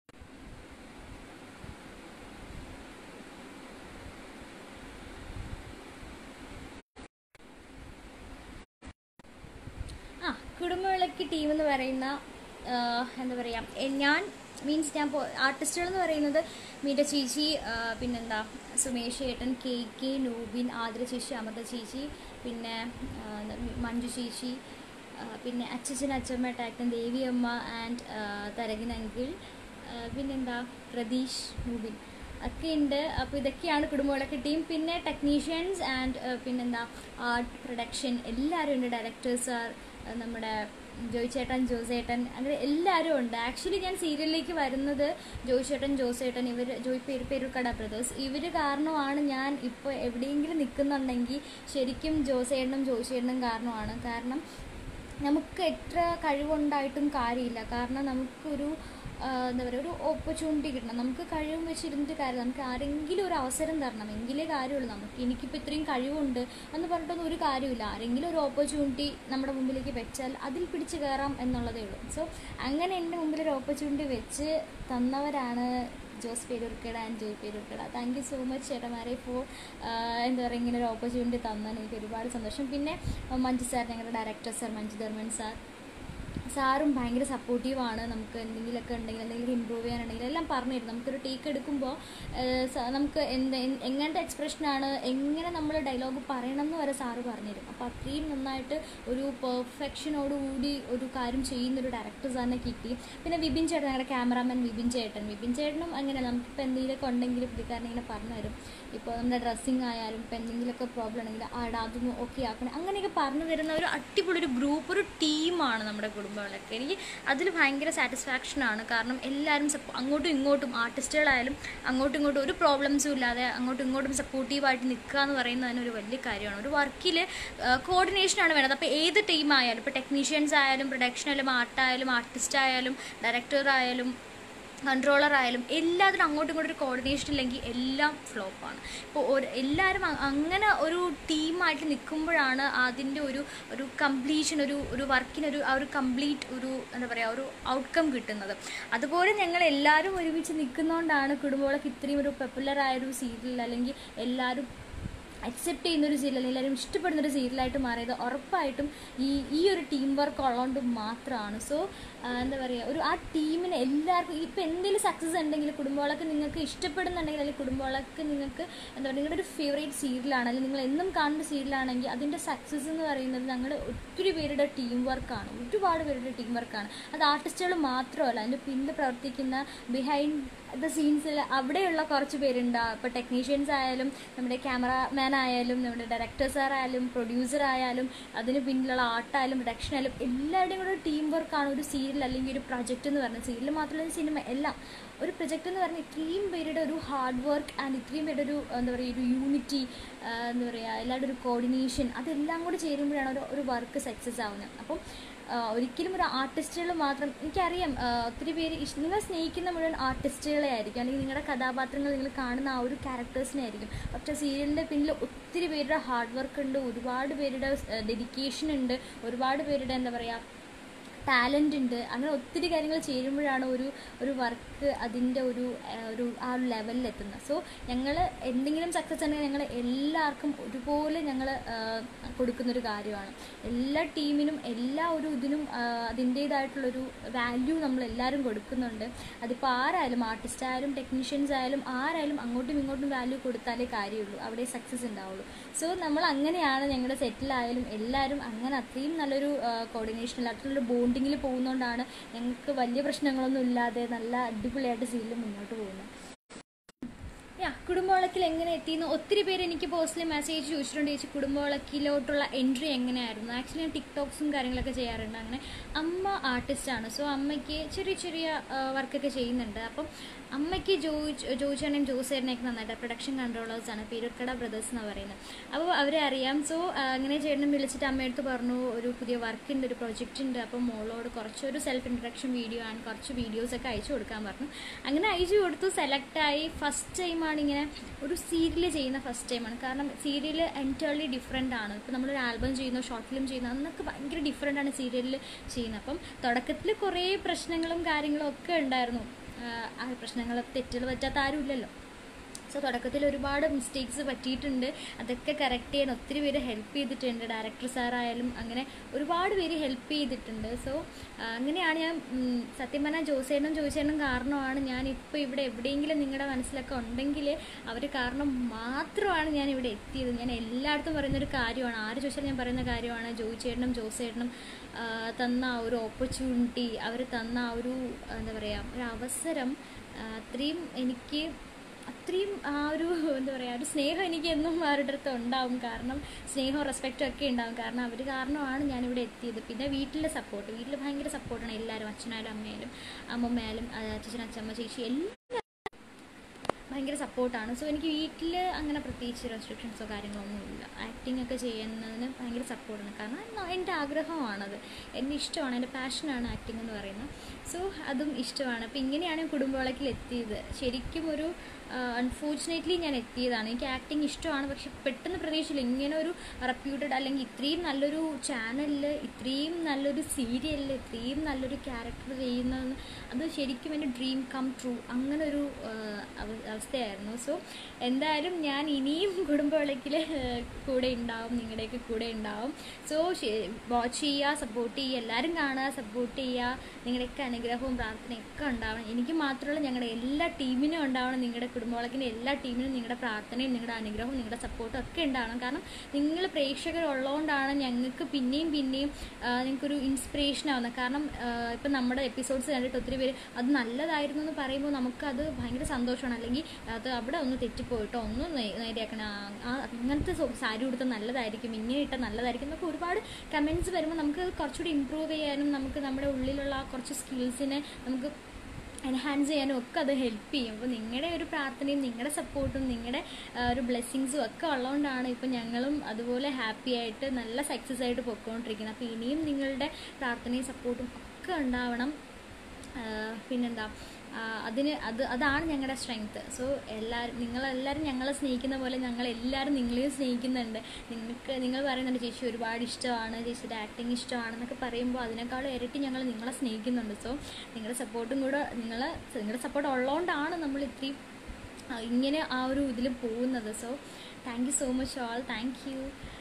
Speaker 1: ആ കുടുംബവിളക്ക് ടീം എന്ന് പറയുന്ന ആ, എന്താ പറയുക ഞാൻ മീൻസ് ഞാൻ ആർട്ടിസ്റ്റുകൾ എന്ന് പറയുന്നത് മീര ചേച്ചി ആ, പിന്നെന്താ സുമേഷ് ഏട്ടൻ കെ കെ നൂബിൻ ആതിര ചേച്ചി അമൃത ചേച്ചി പിന്നെ ആ, മഞ്ജു ചേച്ചി ആ, പിന്നെ അച്ഛച്ചൻ അച്ഛമ്മ ടാക്ടൻ ദേവിയമ്മ ആൻഡ് തരകിൻ അങ്കിൾ ആ, പിന്നെന്താ പ്രതീഷ് നൂബിൻ ഒക്കെ ഉണ്ട് അപ്പോൾ ഇതൊക്കെയാണ് കുടുംബങ്ങളൊക്കെ ടീം പിന്നെ ടെക്നീഷ്യൻസ് ആൻഡ് പിന്നെന്താ ആർട്ട് പ്രൊഡക്ഷൻ എല്ലാവരും ഉണ്ട് ഡയറക്ടേഴ്സ് ആർ നമ്മുടെ ജോയ് ചേട്ടൻ ജോസേട്ടൻ അങ്ങനെ എല്ലാവരും ഉണ്ട് ആക്ച്വലി ഞാൻ സീരിയലിലേക്ക് വരുന്നത് ജോയ് ചേട്ടൻ ജോസേട്ടൻ ഇവർ ജോയ് പേര് പേരുക്കട ബ്രദേഴ്സ് ഇവർ കാരണമാണ് ഞാൻ ഇപ്പോൾ എവിടെയെങ്കിലും നിൽക്കുന്നുണ്ടെങ്കിൽ ശരിക്കും ജോസേട്ടനും ജോയ് ചേട്ടനും കാരണമാണ് കാരണം നമുക്ക് എത്ര കഴിവുണ്ടായിട്ടും കാര്യമില്ല കാരണം നമുക്കൊരു ആ, എന്താ പറയുക ഒരു ഓപ്പർച്യൂണിറ്റി കിട്ടണം നമുക്ക് കഴിവും വെച്ചിരുന്നിട്ട് കാര്യം നമുക്ക് ആരെങ്കിലും ഒരു അവസരം തരണം എങ്കിലേ കാര്യമുള്ളൂ നമുക്ക് എനിക്കിപ്പോൾ ഇത്രയും കഴിവുണ്ട് എന്ന് പറഞ്ഞിട്ടൊന്നും ഒരു കാര്യമില്ല ആരെങ്കിലും ഒരു ഓപ്പർച്യൂണിറ്റി നമ്മുടെ മുമ്പിലേക്ക് വെച്ചാൽ അതിൽ പിടിച്ച് കയറാം എന്നുള്ളതേ ഉള്ളൂ സോ അങ്ങനെ എൻ്റെ മുമ്പിൽ ഒരു ഓപ്പർച്യൂണിറ്റി വെച്ച് തന്നവരാണ് Jose Peroorkada and Joy Peroorkada thank you so much ചേട്ടന്മാരെ ഇപ്പോൾ എന്താ പറയുക ഇങ്ങനെ ഒരു ഓപ്പർച്യൂണിറ്റി തന്നതിന് എനിക്ക് ഒരുപാട് സന്തോഷം പിന്നെ ആ, മഞ്ജു സാർ ഞങ്ങളുടെ director sir Manju Dharman sir സാറും ഭയങ്കര സപ്പോർട്ടീവാണ് നമുക്ക് എന്തെങ്കിലുമൊക്കെ ഉണ്ടെങ്കിൽ എന്തെങ്കിലും ഇമ്പ്രൂവ് ചെയ്യാനുണ്ടെങ്കിൽ എല്ലാം പറഞ്ഞു തരും നമുക്കൊരു ടേക്ക് എടുക്കുമ്പോൾ നമുക്ക് എന്ത് എൻ- എങ്ങനത്തെ എക്സ്പ്രഷനാണ് എങ്ങനെ നമ്മൾ ഡയലോഗ് പറയണം എന്ന് വരെ സാറ് പറഞ്ഞു തരും അപ്പോൾ അത്രയും നന്നായിട്ട് ഒരു പെർഫെക്ഷനോടുകൂടി ഒരു കാര്യം ചെയ്യുന്ന ഒരു ഡയറക്ടർ സാറിനെ കിട്ടി പിന്നെ വിപിൻ ചേട്ടൻ ഞങ്ങളുടെ ക്യാമറാമാൻ വിപിൻ ചേട്ടൻ വിപിൻ ചേട്ടനും അങ്ങനെ നമുക്കിപ്പോൾ എന്തെങ്കിലുമൊക്കെ ഉണ്ടെങ്കിൽ പുള്ളിക്കാരൻ ഇങ്ങനെ പറഞ്ഞു തരും ഇപ്പോൾ നമ്മുടെ ഡ്രസ്സിങ് ആയാലും ഇപ്പോൾ എന്തെങ്കിലുമൊക്കെ പ്രോബ്ലം ഉണ്ടെങ്കിൽ ആടാ അതൊന്ന് ഓക്കെ ആക്കണം അങ്ങനെയൊക്കെ പറഞ്ഞു തരുന്ന ഒരു അടിപൊളി ഒരു ഗ്രൂപ്പ് ഒരു ടീമാണ് നമ്മുടെ കുടുംബങ്ങളൊക്കെ എനിക്ക് അതിൽ ഭയങ്കര സാറ്റിസ്ഫാക്ഷനാണ് കാരണം എല്ലാവരും സപ്പോ അങ്ങോട്ടും ഇങ്ങോട്ടും ആർട്ടിസ്റ്റുകളായാലും അങ്ങോട്ടും ഇങ്ങോട്ടും ഒരു പ്രോബ്ലംസും ഇല്ലാതെ അങ്ങോട്ടും ഇങ്ങോട്ടും സപ്പോർട്ടീവായിട്ട് നിൽക്കുക എന്ന് പറയുന്നത് തന്നെ ഒരു വലിയ കാര്യമാണ് ഒരു വർക്കിൽ കോർഡിനേഷനാണ് വേണ്ടത് അപ്പോൾ ഏത് ടീം ആയാലും ഇപ്പോൾ ടെക്നീഷ്യൻസ് ആയാലും പ്രൊഡക്ഷൻ ആയാലും ആർട്ടായാലും ആർട്ടിസ്റ്റ് ആയാലും ഡയറക്ടർ ആയാലും കൺട്രോളർ ആയാലും എല്ലാത്തിനും അങ്ങോട്ടും ഇങ്ങോട്ടും ഒരു കോർഡിനേഷൻ ഇല്ലെങ്കിൽ എല്ലാം ഫ്ലോപ്പാണ് ഇപ്പോൾ ഒരു എല്ലാവരും അ- അങ്ങനെ ഒരു ടീമായിട്ട് നിൽക്കുമ്പോഴാണ് അതിൻ്റെ ഒരു ഒരു കംപ്ലീഷൻ ഒരു ഒരു വർക്കിനൊരു ആ ഒരു കംപ്ലീറ്റ് ഒരു എന്താ പറയുക ഒരു ഔട്ട്കം കിട്ടുന്നത് അതുപോലെ ഞങ്ങൾ എല്ലാവരും ഒരുമിച്ച് നിൽക്കുന്നതുകൊണ്ടാണ് കുടുംബങ്ങളൊക്കെ ഇത്രയും ഒരു പോപ്പുലറായ ഒരു സീരിയൽ അല്ലെങ്കിൽ എല്ലാവരും അക്സെപ്റ്റ് ചെയ്യുന്ന ഒരു സീരിയൽ എല്ലാവരും ഇഷ്ടപ്പെടുന്ന ഒരു സീരിയലായിട്ട് മാറിയത് ഉറപ്പായിട്ടും ഈ ഈ ഒരു ടീം വർക്ക് ഉള്ളതുകൊണ്ട് മാത്രമാണ് സോ എന്താ പറയുക ഒരു ആ ടീമിന് എല്ലാവർക്കും ഇപ്പം എന്തെങ്കിലും സക്സസ് ഉണ്ടെങ്കിൽ കുടുംബങ്ങളൊക്കെ നിങ്ങൾക്ക് ഇഷ്ടപ്പെടുന്നുണ്ടെങ്കിൽ അല്ലെങ്കിൽ കുടുംബങ്ങളൊക്കെ നിങ്ങൾക്ക് എന്താ പറയുക നിങ്ങളുടെ ഒരു ഫേവറേറ്റ് സീരിയലാണ് അല്ലെങ്കിൽ നിങ്ങൾ എന്നും കാണുന്ന സീരിയലാണെങ്കിൽ അതിൻ്റെ സക്സസ് എന്ന് പറയുന്നത് ഞങ്ങൾ ഒത്തിരി പേരുടെ ടീം വർക്കാണ് ഒരുപാട് പേരുടെ ടീം വർക്കാണ് അത് ആർട്ടിസ്റ്റുകൾ മാത്രമല്ല അതിൻ്റെ പിന്നിൽ പ്രവർത്തിക്കുന്ന ബിഹൈൻഡ് ദ സീൻസിൽ അവിടെയുള്ള കുറച്ച് പേരുണ്ട് ഇപ്പോൾ ടെക്നീഷ്യൻസ് ആയാലും നമ്മുടെ ക്യാമറമാൻ ആയാലും നമ്മുടെ ഡയറക്ടർ സാർ ആയാലും പ്രൊഡ്യൂസർ ആയാലും അതിന് പിന്നിലുള്ള ആർട്ടായാലും പ്രൊഡക്ഷൻ ആയാലും എല്ലാവരുടെയും കൂടെ ടീം വർക്കാണ് ഒരു സീരിയൽ അല്ലെങ്കിൽ ഒരു പ്രൊജക്റ്റ് എന്ന് പറയുന്നത് സീരിയൽ മാത്രമല്ല സിനിമ എല്ലാം ഒരു പ്രൊജക്റ്റ് എന്ന് പറഞ്ഞാൽ ഇത്രയും പേരുടെ ഒരു ഹാർഡ് വർക്ക് ആൻഡ് ഇത്രയും പേരുടെ ഒരു എന്താ പറയുക ഒരു യൂണിറ്റി എന്താ പറയുക എല്ലാവരുടെ ഒരു കോർഡിനേഷൻ അതെല്ലാം കൂടി ചേരുമ്പോഴാണ് ഒരു ഒരു വർക്ക് സക്സസ് ആവുന്നത് അപ്പം ആ, ഒരിക്കലും ഒരു ആർട്ടിസ്റ്റുകൾ മാത്രം എനിക്കറിയാം ആ, ഒത്തിരി പേര് ഇഷ്- നിങ്ങൾ സ്നേഹിക്കുന്ന മുഴുവൻ ആർട്ടിസ്റ്റുകളെ ആയിരിക്കും അല്ലെങ്കിൽ നിങ്ങളുടെ കഥാപാത്രങ്ങൾ നിങ്ങൾ കാണുന്ന ആ ഒരു ക്യാരക്ടേഴ്സിനെ ആയിരിക്കും പക്ഷേ സീരിയലിൻ്റെ പിന്നിൽ ഒത്തിരി പേരുടെ ഹാർഡ് വർക്ക് ഉണ്ട് ഒരുപാട് പേരുടെ ഡെഡിക്കേഷൻ ഉണ്ട് ഒരുപാട് പേരുടെ എന്താ പറയുക ടാലൻ്റ് ഉണ്ട് അങ്ങനെ ഒത്തിരി കാര്യങ്ങൾ ചേരുമ്പോഴാണ് ഒരു ഒരു വർക്ക് അതിൻ്റെ ഒരു ആ, ഒരു ആ ഒരു ലെവലിൽ എത്തുന്നത് സോ ഞങ്ങൾ എന്തെങ്കിലും സക്സസ് ഉണ്ടെങ്കിൽ ഞങ്ങൾ എല്ലാവർക്കും ഒരുപോലെ ഞങ്ങൾ കൊടുക്കുന്നൊരു കാര്യമാണ് എല്ലാ ടീമിനും എല്ലാ ഒരു ഇതിനും ആ, അതിൻ്റേതായിട്ടുള്ളൊരു വാല്യൂ നമ്മൾ എല്ലാവരും കൊടുക്കുന്നുണ്ട് അതിപ്പോൾ ആരായാലും ആർട്ടിസ്റ്റ് ആയാലും ടെക്നീഷ്യൻസ് ആയാലും ആരായാലും അങ്ങോട്ടും ഇങ്ങോട്ടും വാല്യൂ കൊടുത്താലേ കാര്യമുള്ളൂ അവിടെ സക്സസ് ഉണ്ടാവുള്ളൂ സോ നമ്മൾ അങ്ങനെയാണ് ഞങ്ങളുടെ സെറ്റിലായാലും എല്ലാവരും അങ്ങനെ അത്രയും നല്ലൊരു കോർഡിനേഷൻ അത്രയൊരു ബോണ്ടിങ്ങിൽ പോകുന്നതുകൊണ്ടാണ് ഞങ്ങൾക്ക് വലിയ പ്രശ്നങ്ങളൊന്നും ഇല്ലാതെ നല്ല അടിപൊളിയായിട്ട് സീരിയൽ മുന്നോട്ട് പോകുന്നത് യാ കുടുംബവളക്കിൽ എങ്ങനെ എത്തിയെന്ന് ഒത്തിരി പേര് എനിക്ക് പേഴ്സണലി മെസ്സേജ് ചോദിച്ചിട്ടുണ്ട് ചേച്ചി കുടുംബവളക്കിലോട്ടുള്ള എൻട്രി എങ്ങനെയായിരുന്നു ആക്ച്വലി ഞാൻ ടിക്ടോക്സും കാര്യങ്ങളൊക്കെ ചെയ്യാറുണ്ട് അങ്ങനെ അമ്മ ആർട്ടിസ്റ്റാണ് സോ അമ്മയ്ക്ക് ചെറിയ ചെറിയ വർക്കൊക്കെ ചെയ്യുന്നുണ്ട് അപ്പം അമ്മയ്ക്ക് ജോയിച്ച് ജോയിച്ചാണെങ്കിൽ ജോസേരനെയൊക്കെ നന്നായിട്ട് പ്രൊഡക്ഷൻ കൺട്രോളേഴ്സാണ് പേരുക്കട ബ്രദേഴ്സ് എന്നാണ് പറയുന്നത് അപ്പോൾ അവരെ അറിയാം സോ അങ്ങനെ ചേട്ടനും വിളിച്ചിട്ട് അമ്മയടുത്ത് പറഞ്ഞു ഒരു പുതിയ വർക്കുണ്ട് ഒരു പ്രൊജക്റ്റ് ഉണ്ട് അപ്പം മോളോട് കുറച്ചൊരു സെൽഫ് ഇൻട്രഡക്ഷൻ വീഡിയോ ആണ് കുറച്ച് വീഡിയോസൊക്കെ അയച്ചു കൊടുക്കാൻ പറഞ്ഞു അങ്ങനെ അയച്ചു കൊടുത്തു സെലക്റ്റായി ഫസ്റ്റ് ടൈമാണ് ഇങ്ങനെ ഒരു സീരിയൽ ചെയ്യുന്ന ഫസ്റ്റ് ടൈമാണ് കാരണം സീരിയൽ എൻറ്റയർലി ഡിഫറെൻ്റ് ആണ് ഇപ്പോൾ നമ്മളൊരു ആൽബം ചെയ്യുന്നു ഷോർട്ട് ഫിലിം ചെയ്യുന്നു അന്നൊക്കെ ഭയങ്കര ഡിഫറെൻ്റ് ആണ് സീരിയലിൽ ചെയ്യുന്നത് അപ്പം തുടക്കത്തിൽ കുറേ പ്രശ്നങ്ങളും കാര്യങ്ങളും ഒക്കെ ഉണ്ടായിരുന്നു ആഹ് ആ പ്രശ്നങ്ങൾ തെറ്റുകൾ പറ്റാത്ത ആരും ഇല്ലല്ലോ സോ തുടക്കത്തിൽ ഒരുപാട് മിസ്റ്റേക്സ് പറ്റിയിട്ടുണ്ട് അതൊക്കെ കറക്റ്റ് ചെയ്യാൻ ഒത്തിരി പേര് ഹെൽപ്പ് ചെയ്തിട്ടുണ്ട് ഡയറക്ടർ സാറായാലും അങ്ങനെ ഒരുപാട് പേര് ഹെൽപ്പ് ചെയ്തിട്ടുണ്ട് സോ അങ്ങനെയാണ് ഞാൻ ഉം, സത്യം പറഞ്ഞാൽ ജോസേനും ചോദിച്ചേനും കാരണമാണ് ഞാൻ ഇപ്പോൾ ഇവിടെ എവിടെയെങ്കിലും നിങ്ങളുടെ മനസ്സിലൊക്കെ ഉണ്ടെങ്കിൽ അവർ കാരണം മാത്രമാണ് ഞാൻ ഇവിടെ എത്തിയത് ഞാൻ എല്ലായിടത്തും പറയുന്നൊരു കാര്യമാണ് ആര് ചോദിച്ചാലും ഞാൻ പറയുന്ന കാര്യമാണ് ജോയിച്ചേട്ടനും ജോസേട്ടനും ആ, തന്ന ആ ഒരു ഓപ്പർച്യൂണിറ്റി അവർ തന്ന ആ ഒരു എന്താ പറയുക ഒരു അവസരം ആ, അത്രയും എനിക്ക് അത്രയും ആ ഒരു എന്താ പറയുക ഒരു സ്നേഹം എനിക്ക് എന്നും അവരുടെ അടുത്ത് ഉണ്ടാവും കാരണം സ്നേഹവും റെസ്പെക്റ്റും ഒക്കെ ഉണ്ടാവും കാരണം അവർ കാരണമാണ് ഞാനിവിടെ എത്തിയത് പിന്നെ വീട്ടിലെ സപ്പോർട്ട് വീട്ടിൽ ഭയങ്കര സപ്പോർട്ടാണ് എല്ലാവരും അച്ഛനായാലും അമ്മയായാലും അമ്മമ്മയായാലും ആ, അച്ഛൻ അച്ഛമ്മ ചേച്ചി എല്ലാം ഭയങ്കര സപ്പോർട്ടാണ് സോ എനിക്ക് വീട്ടിൽ അങ്ങനെ പ്രത്യേകിച്ച് റെസ്ട്രിക്ഷൻസോ കാര്യങ്ങളൊന്നും ഇല്ല ആക്ടിംഗ് ഒക്കെ ചെയ്യുന്നതിന് ഭയങ്കര സപ്പോർട്ടാണ് കാരണം ന- എൻ്റെ ആഗ്രഹമാണത് എൻ്റെ ഇഷ്ടമാണ് എൻ്റെ പാഷനാണ് ആക്ടിംഗ് എന്ന് പറയുന്നത് സോ അതും ഇഷ്ടമാണ് അപ്പോൾ ഇങ്ങനെയാണ് ഞാൻ കുടുംബവിളക്കിൽ എത്തിയത് ശരിക്കും ഒരു അൺഫോർച്ചുനേറ്റ്ലി ഞാൻ എത്തിയതാണ് എനിക്ക് ആക്ടിങ് ഇഷ്ടമാണ് പക്ഷെ പെട്ടെന്ന് പ്രതീക്ഷിച്ചില്ല ഇങ്ങനെ ഒരു റെപ്യൂട്ടഡ് അല്ലെങ്കിൽ ഇത്രയും നല്ലൊരു ചാനലിൽ ഇത്രയും നല്ലൊരു സീരിയലിൽ ഇത്രയും നല്ലൊരു ക്യാരക്ടർ ചെയ്യുന്നതെന്ന് അത് ശരിക്കും എൻ്റെ ഡ്രീം കം ട്രൂ അങ്ങനെ ഒരു അവസ്ഥയായിരുന്നു സോ എന്തായാലും ഞാൻ ഇനിയും കുടുംബവിളക്കിൽ കൂടെ ഉണ്ടാവും നിങ്ങളുടെയൊക്കെ കൂടെ ഉണ്ടാവും സോ വാച്ച് ചെയ്യുക സപ്പോർട്ട് ചെയ്യുക എല്ലാവരും കാണുക സപ്പോർട്ട് ചെയ്യുക നിങ്ങളുടെയൊക്കെ അനുഗ്രഹവും പ്രാർത്ഥനയൊക്കെ ഉണ്ടാവണം എനിക്ക് മാത്രമല്ല ഞങ്ങളുടെ എല്ലാ ടീമിനും ഉണ്ടാവണം നിങ്ങളുടെ കുടുംബവിളക്കിൻ്റെ എല്ലാ ടീമിനും നിങ്ങളുടെ പ്രാർത്ഥനയും നിങ്ങളുടെ അനുഗ്രഹവും നിങ്ങളുടെ സപ്പോർട്ടും ഒക്കെ ഉണ്ടാവണം കാരണം നിങ്ങൾ പ്രേക്ഷകരുള്ളതുകൊണ്ടാണ് ഞങ്ങൾക്ക് പിന്നെയും പിന്നെയും ആ, നിങ്ങൾക്കൊരു ഇൻസ്പിറേഷൻ ആവുന്നത് കാരണം ഇപ്പം നമ്മുടെ എപ്പിസോഡ്സ് കണ്ടിട്ട് ഒത്തിരി പേര് അത് നല്ലതായിരുന്നു എന്ന് പറയുമ്പോൾ നമുക്കത് ഭയങ്കര സന്തോഷമാണ് അല്ലെങ്കിൽ അത് അവിടെ ഒന്ന് തെറ്റിപ്പോയിട്ടോ ഒന്ന് നേ- നേരെയാക്കണം ആ, ആ അങ്ങനത്തെ സോ- സാരി ഉടുത്ത നല്ലതായിരിക്കും ഇങ്ങനെ ഇട്ട നല്ലതായിരിക്കും എന്നൊക്കെ ഒരുപാട് കമൻറ്റ്സ് വരുമ്പോൾ നമുക്ക് കുറച്ചുകൂടി ഇമ്പ്രൂവ് ചെയ്യാനും നമുക്ക് നമ്മുടെ ഉള്ളിലുള്ള ആ കുറച്ച് സ്കിൽസിനെ നമുക്ക് എൻഹാൻസ് ചെയ്യാനും ഒക്കെ അത് ഹെൽപ്പ് ചെയ്യും അപ്പോൾ നിങ്ങളുടെ ഒരു പ്രാർത്ഥനയും നിങ്ങളുടെ സപ്പോർട്ടും നിങ്ങളുടെ ആ, ഒരു ബ്ലെസ്സിങ്സും ഒക്കെ ഉള്ളതുകൊണ്ടാണ് ഇപ്പം ഞങ്ങളും അതുപോലെ ഹാപ്പി ആയിട്ട് നല്ല സക്സസ് ആയിട്ട് പൊയ്ക്കൊണ്ടിരിക്കുന്നത് അപ്പോൾ ഇനിയും നിങ്ങളുടെ പ്രാർത്ഥനയും സപ്പോർട്ടും ഒക്കെ ഉണ്ടാവണം ആ, പിന്നെന്താ ആ, അതിന് അത് അതാണ് ഞങ്ങളുടെ സ്ട്രെങ്ത് സോ എല്ലാവരും നിങ്ങളെല്ലാവരും ഞങ്ങളെ സ്നേഹിക്കുന്ന പോലെ ഞങ്ങളെല്ലാവരും നിങ്ങളെയും സ്നേഹിക്കുന്നുണ്ട് നിങ്ങൾക്ക് നിങ്ങൾ പറയുന്നുണ്ട് ചേച്ചി ഒരുപാട് ഇഷ്ടമാണ് ചേച്ചിയുടെ ആക്ടിങ് ഇഷ്ടമാണെന്നൊക്കെ പറയുമ്പോൾ അതിനേക്കാളും ഇരട്ടി ഞങ്ങൾ നിങ്ങളെ സ്നേഹിക്കുന്നുണ്ട് സോ നിങ്ങളുടെ സപ്പോർട്ടും കൂടെ നിങ്ങൾ നിങ്ങളുടെ സപ്പോർട്ട് ഉള്ളതുകൊണ്ടാണ് നമ്മൾ ഇത്രയും ആ, ഇങ്ങനെ ആ ഒരു ഇതിൽ പോകുന്നത് so thank you so much all thank you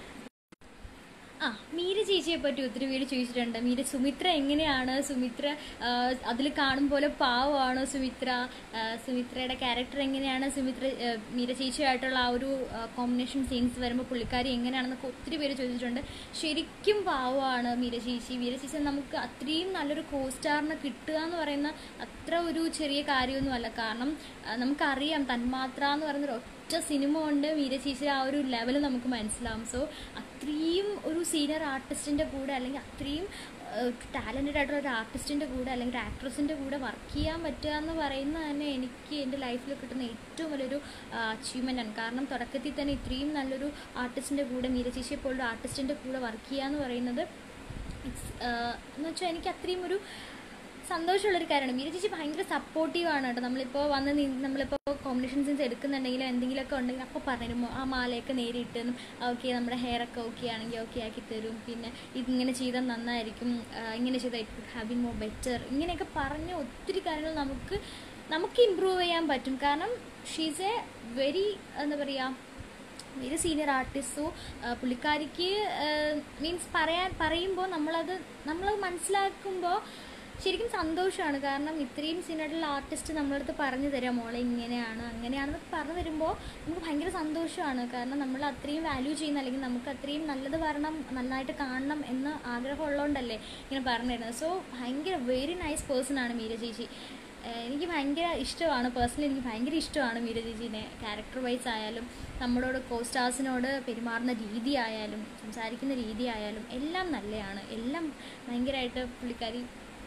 Speaker 1: ആ മീര ചേച്ചിയെ പറ്റി ഒത്തിരി പേര് ചോദിച്ചിട്ടുണ്ട് മീര സുമിത്ര എങ്ങനെയാണ് സുമിത്ര അതിൽ കാണും പോലെ പാവമാണോ സുമിത്ര ആ, സുമിത്രയുടെ ക്യാരക്ടർ എങ്ങനെയാണ് സുമിത്ര ആ, മീര ചേച്ചിയായിട്ടുള്ള ആ ഒരു കോമ്പിനേഷൻ സീൻസ് വരുമ്പോൾ പുള്ളിക്കാരി എങ്ങനെയാണെന്നൊക്കെ ഒത്തിരി പേര് ചോദിച്ചിട്ടുണ്ട് ശരിക്കും പാവമാണ് മീര ചേച്ചി മീര ചേച്ചി നമുക്ക് അത്രയും നല്ലൊരു കോ സ്റ്റാറിനെ കിട്ടുക എന്ന് പറയുന്ന അത്ര ഒരു ചെറിയ കാര്യമൊന്നുമല്ല കാരണം ആ, നമുക്കറിയാം തന്മാത്ര എന്ന് പറയുന്നൊരു ഒറ്റ സിനിമ കൊണ്ട് മീര ചേച്ചിയുടെ ആ ഒരു ലെവൽ നമുക്ക് മനസ്സിലാവും സോ അത്രയും ഒരു സീനിയർ ആർട്ടിസ്റ്റിൻ്റെ കൂടെ അല്ലെങ്കിൽ അത്രയും ടാലൻറ്റഡ് ആയിട്ടുള്ള ഒരു ആർട്ടിസ്റ്റിൻ്റെ കൂടെ അല്ലെങ്കിൽ ഒരു ആക്ട്രസിൻ്റെ കൂടെ വർക്ക് ചെയ്യാൻ പറ്റുക എന്ന് പറയുന്നത് തന്നെ എനിക്ക് എൻ്റെ ലൈഫിൽ കിട്ടുന്ന ഏറ്റവും വലിയൊരു അച്ചീവ്മെൻ്റ് ആണ് കാരണം തുടക്കത്തിൽ തന്നെ ഇത്രയും നല്ലൊരു ആർട്ടിസ്റ്റിൻ്റെ കൂടെ മീര ചേച്ചിയെ പോലുള്ള ആർട്ടിസ്റ്റിൻ്റെ കൂടെ വർക്ക് ചെയ്യുക എന്ന് പറയുന്നത് ഇറ്റ്സ് എന്ന് വെച്ചാൽ എനിക്ക് അത്രയും ഒരു സന്തോഷമുള്ളൊരു കാര്യമാണ് മീര ചേച്ചി ഭയങ്കര സപ്പോർട്ടീവാണ് കേട്ടോ നമ്മളിപ്പോൾ വന്ന് നി- നമ്മളിപ്പോൾ കോമ്പിനേഷൻ സീൻസ് എടുക്കുന്നുണ്ടെങ്കിലും എന്തെങ്കിലുമൊക്കെ ഉണ്ടെങ്കിൽ അപ്പോൾ പറഞ്ഞു ആ മാലയൊക്കെ നേരിട്ട് ഓക്കെ നമ്മുടെ ഹെയർ ഒക്കെ ഓക്കെ ആണെങ്കിൽ ഓക്കെ ആക്കി തരും പിന്നെ ഇതിങ്ങനെ ചെയ്താൽ നന്നായിരിക്കും ആ, ഇങ്ങനെ ചെയ്താൽ it could have been more better ഇങ്ങനെയൊക്കെ പറഞ്ഞ് ഒത്തിരി കാര്യങ്ങൾ നമുക്ക് നമുക്ക് ഇമ്പ്രൂവ് ചെയ്യാൻ പറ്റും കാരണം ഷീസ് എ വെരി എന്താ പറയുക ഒരു സീനിയർ ആർട്ടിസ്റ്റോ പുള്ളിക്കാരിക്ക് മീൻസ് പറയാൻ പറയുമ്പോൾ നമ്മളത് നമ്മളത് മനസ്സിലാക്കുമ്പോൾ ശരിക്കും സന്തോഷമാണ് കാരണം ഇത്രയും സീനിയറുള്ള ആർട്ടിസ്റ്റ് നമ്മളടുത്ത് പറഞ്ഞു തരാം മോളെ ഇങ്ങനെയാണ് അങ്ങനെയാണെന്ന് പറഞ്ഞു തരുമ്പോൾ നമുക്ക് ഭയങ്കര സന്തോഷമാണ് കാരണം നമ്മൾ അത്രയും വാല്യൂ ചെയ്യുന്ന അല്ലെങ്കിൽ നമുക്ക് അത്രയും നല്ലത് വരണം നന്നായിട്ട് കാണണം എന്ന് ആഗ്രഹമുള്ളതുകൊണ്ടല്ലേ ഇങ്ങനെ പറഞ്ഞു തരുന്നത് സോ ഭയങ്കര വെരി നൈസ് പേഴ്സൺ ആണ് മീര ചേച്ചി ഏഹ് എനിക്ക് ഭയങ്കര ഇഷ്ടമാണ് പേഴ്സണലി എനിക്ക് ഭയങ്കര ഇഷ്ടമാണ് മീര ചേച്ചീനെ ക്യാരക്ടർ വൈസ് ആയാലും നമ്മളോട് കോസ്റ്റാസിനോട് പെരുമാറുന്ന രീതി ആയാലും സംസാരിക്കുന്ന രീതി ആയാലും എല്ലാം നല്ലതാണ് എല്ലാം ഭയങ്കരമായിട്ട് പുള്ളിക്കാരി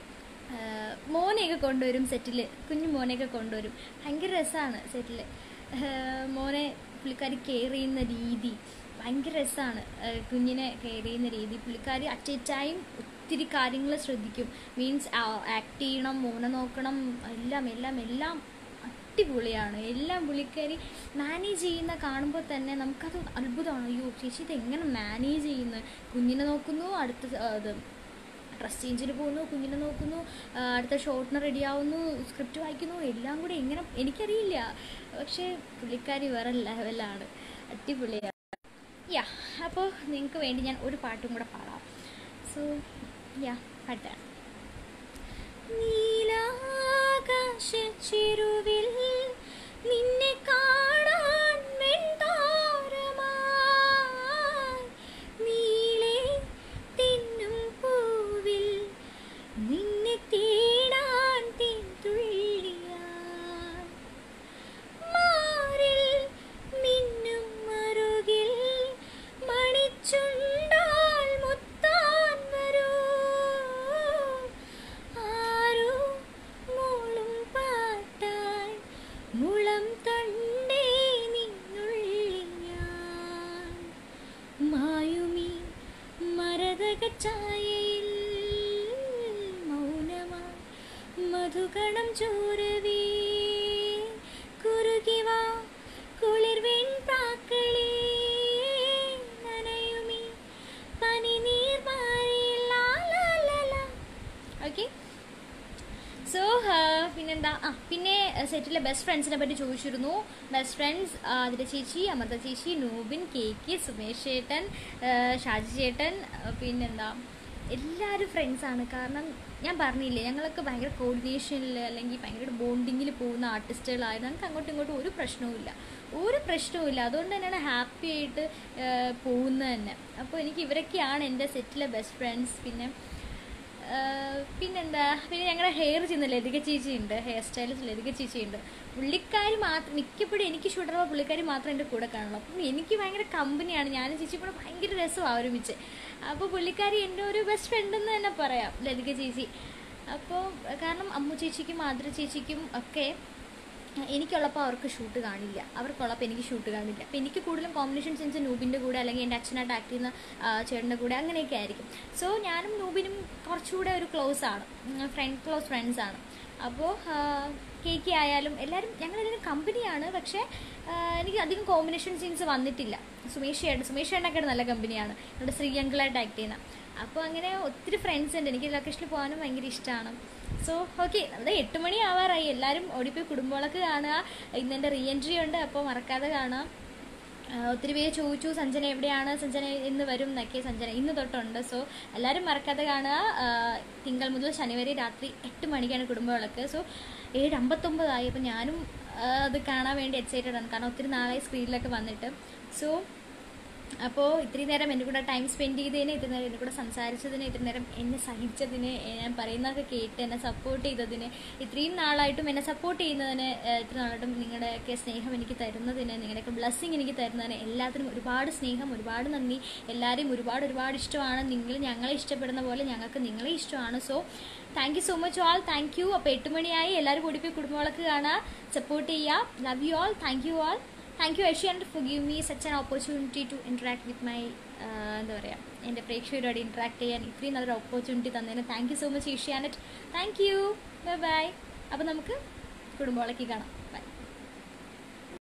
Speaker 1: ഏഹ് മോനെയൊക്കെ കൊണ്ടുവരും സെറ്റിൽ കുഞ്ഞു മോനെയൊക്കെ കൊണ്ടുവരും ഭയങ്കര രസമാണ് സെറ്റിൽ മോനെ പുള്ളിക്കാരി കെയർ ചെയ്യുന്ന രീതി ഭയങ്കര രസമാണ് കുഞ്ഞിനെ കെയർ ചെയ്യുന്ന രീതി പുള്ളിക്കാരി അറ്റ് എ ടൈം ഒത്തിരി കാര്യങ്ങൾ ശ്രദ്ധിക്കും മീൻസ് ആക്ട് ചെയ്യണം മോനെ നോക്കണം എല്ലാം എല്ലാം എല്ലാം അടിപൊളിയാണ് എല്ലാം പുള്ളിക്കാരി മാനേജ് ചെയ്യുന്ന കാണുമ്പോൾ തന്നെ നമുക്കത് അത്ഭുതമാണ് അയ്യോ ചേച്ചി ഇത് എങ്ങനെ മാനേജ് ചെയ്യുന്നത് കുഞ്ഞിനെ നോക്കുന്നു അടുത്ത അത് ഡ്രസ് ചേഞ്ചിന് പോകുന്നു കുഞ്ഞിനെ നോക്കുന്നു ആ, അടുത്ത ഷോട്ടിന് റെഡി ആവുന്നു സ്ക്രിപ്റ്റ് വായിക്കുന്നു എല്ലാം കൂടെ എങ്ങനെ എനിക്കറിയില്ല പക്ഷേ പുള്ളിക്കാരി വേറെ ലെവലാണ് അടിപൊളിയാണ് യാ അപ്പോൾ നിങ്ങൾക്ക് വേണ്ടി ഞാൻ ഒരു പാട്ടും കൂടെ പാടാം സോ യാ പാട്ടാണ് നീലാകാശച്ചിരുവിൽ നിന്നെ കാണാൻ വെൺതാരമായി നീളെ തിന്നും പൂവിൽ നിന്നെ തേടാൻ തീന്തുള്ളിയാൻ മാറിൽ മിന്നും മറുകിൽ മണിച്ചുണ്ടാൽ മുത്താൻ വരൂ ആരോ മൂളും പാട്ടായി മുളം തണ്ടേ നിന്നുള്ളിൽ ഞാൻ മായുമീ മരതക ഛായയിൽ മൗനമായി മധുകണം ചോരവേ കുറുകിവാ കുളിർവെൺ പ്രാക്കളേ നനയുമീ പനിനീർ മാറിയില്ല ഓക്കെ സോ പിന്നെന്താ ആ പിന്നെ സെറ്റിലെ ബെസ്റ്റ് ഫ്രണ്ട്സിനെ പറ്റി ചോദിച്ചിരുന്നു ബെസ്റ്റ് ഫ്രണ്ട്സ് ആതിര ചേച്ചി അമൃത ചേച്ചി നൂബിൻ കേക്ക് സുമേഷ് ചേട്ടൻ ആ, ഷാജി ചേട്ടൻ ആ, പിന്നെന്താ എല്ലാവരും ഫ്രണ്ട്സാണ് കാരണം ഞാൻ പറഞ്ഞില്ലേ ഞങ്ങളൊക്കെ ഭയങ്കര കോർഡിനേഷനിൽ അല്ലെങ്കിൽ ഭയങ്കര ബോണ്ടിങ്ങിൽ പോകുന്ന ആർട്ടിസ്റ്റുകളായിരുന്നു ഞങ്ങൾക്ക് അങ്ങോട്ടും ഇങ്ങോട്ടും ഒരു പ്രശ്നവുമില്ല ഒരു പ്രശ്നവുമില്ല അതുകൊണ്ട് തന്നെയാണ് ഹാപ്പി ആയിട്ട് ആ, പോകുന്നത് തന്നെ അപ്പോൾ എനിക്ക് ഇവരൊക്കെയാണ് എൻ്റെ സെറ്റിലെ ബെസ്റ്റ് ഫ്രണ്ട്സ് പിന്നെ ആഹ് പിന്നെന്താ പിന്നെ ഞങ്ങളുടെ ഹെയർ ചെയ്യുന്ന ലതിക ചേച്ചി ഉണ്ട് ഹെയർ സ്റ്റൈലിസ്റ്റ് ലതിക ചേച്ചി ഉണ്ട് പുള്ളിക്കാരി മാത്രം മിക്കപ്പോഴും എനിക്ക് ഷൂട്ടുള്ള പുള്ളിക്കാരി മാത്രം എൻ്റെ കൂടെ കാണുള്ളൂ അപ്പം എനിക്ക് ഭയങ്കര കമ്പനിയാണ് ഞാനും ചേച്ചി കൂടെ ഭയങ്കര രസമാണ് ഒരുമിച്ച് അപ്പോൾ പുള്ളിക്കാരി എൻ്റെ ഒരു ബെസ്റ്റ് ഫ്രണ്ട് എന്ന് തന്നെ പറയാം ലതിക ചേച്ചി അപ്പോൾ കാരണം അമ്മു ചേച്ചിക്കും മാതൃ ചേച്ചിക്കും ഒക്കെ എനിക്കുള്ളപ്പോൾ അവർക്ക് ഷൂട്ട് കാണില്ല അവർക്കുള്ളപ്പോൾ എനിക്ക് ഷൂട്ട് കാണില്ല അപ്പോൾ എനിക്ക് കൂടുതലും കോമ്പിനേഷൻ സെൻസ് നൂബിൻ്റെ കൂടെ അല്ലെങ്കിൽ എൻ്റെ അച്ഛനായിട്ട് ആക്ട് ചെയ്യുന്ന ആ, ചേട്ടൻ്റെ കൂടെ അങ്ങനെയൊക്കെ ആയിരിക്കും സോ ഞാനും നൂബിനും കുറച്ചുകൂടെ ഒരു ക്ലോസ് ആണ് ഫ്രണ്ട് ക്ലോസ് ഫ്രണ്ട്സ് ആണ് അപ്പോൾ കേക്ക് ആയാലും എല്ലാവരും ഞങ്ങളെല്ലാവരും കമ്പനിയാണ് പക്ഷേ ആ, എനിക്ക് അധികം കോമ്പിനേഷൻ സീൻസ് വന്നിട്ടില്ല സുമേഷ് ചേട്ടൻ സുമേഷ് ചേട്ടനൊക്കെ നല്ല കമ്പനിയാണ് ഇവിടെ ശ്രീയങ്കിളായിട്ട് ആക്ട് ചെയ്യുന്ന അപ്പോൾ അങ്ങനെ ഒത്തിരി ഫ്രണ്ട്സ് ഉണ്ട് എനിക്ക് ലൊക്കേഷനിൽ പോകാനും ഭയങ്കര ഇഷ്ടമാണ് സോ ഓക്കെ നമ്മുടെ എട്ട് മണി ആവാറായി എല്ലാവരും ഓടിപ്പോയി കുടുംബങ്ങളൊക്കെ കാണുക ഇന്ന് എൻ്റെ റീ എൻട്രി ഉണ്ട് അപ്പോൾ മറക്കാതെ കാണുക ആ, ഒത്തിരി പേര് ചോദിച്ചു സഞ്ജന എവിടെയാണ് സഞ്ജന ഇന്ന് വരും എന്നൊക്കെ സഞ്ജന ഇന്ന് തൊട്ടുണ്ട് സോ എല്ലാവരും മറക്കാതെ കാണുക ആ, തിങ്കൾ മുതൽ ശനി വരെ രാത്രി എട്ട് മണിക്കാണ് കുടുംബവിളക്ക് സോ ഏഴ് അമ്പത്തൊമ്പതായി അപ്പോൾ ഞാനും ആ, അത് കാണാൻ വേണ്ടി എക്സൈറ്റഡ് ആണ് കാരണം ഒത്തിരി നാളായി സ്ക്രീനിലൊക്കെ വന്നിട്ട് സോ അപ്പോൾ ഇത്രയും നേരം എൻ്റെ കൂടെ ടൈം സ്പെൻഡ് ചെയ്തതിന് ഇത്രയും നേരം എൻ്റെ കൂടെ സംസാരിച്ചതിന് ഇത്രയും നേരം എന്നെ സഹിച്ചതിന് എ- ഞാൻ പറയുന്നതൊക്കെ കേട്ട് എന്നെ സപ്പോർട്ട് ചെയ്തതിന് ഇത്രയും നാളായിട്ടും എന്നെ സപ്പോർട്ട് ചെയ്യുന്നതിന് ഏഹ്, ഇത്രയും നാളായിട്ടും നിങ്ങളുടെയൊക്കെ സ്നേഹം എനിക്ക് തരുന്നതിന് നിങ്ങളുടെയൊക്കെ ബ്ലെസ്സിങ് എനിക്ക് തരുന്നതിന് എല്ലാത്തിനും ഒരുപാട് സ്നേഹം ഒരുപാട് നന്ദി എല്ലാവരെയും ഒരുപാട് ഒരുപാട് ഇഷ്ടമാണ് നിങ്ങൾ ഞങ്ങളെ ഇഷ്ടപ്പെടുന്ന പോലെ ഞങ്ങൾക്ക് നിങ്ങളെ ഇഷ്ടമാണ് so thank you so much all thank you അപ്പോൾ എട്ട് മണിയായി എല്ലാവരും കൂടി പോയി കുടുംബങ്ങളൊക്കെ കാണുക സപ്പോർട്ട് ചെയ്യുക love you all thank you all thank you Asianet for give me such an opportunity to interact with my എന്താ പറയുക എൻ്റെ പ്രേക്ഷകരോട് ഇൻട്രാക്ട് ചെയ്യാൻ ഇത്രയും നല്ലൊരു ഓപ്പർച്യൂണിറ്റി തന്നതിന് thank you so much Asianet thank you bye bye അപ്പോൾ നമുക്ക് കുടുംബങ്ങളൊക്കെ കാണാം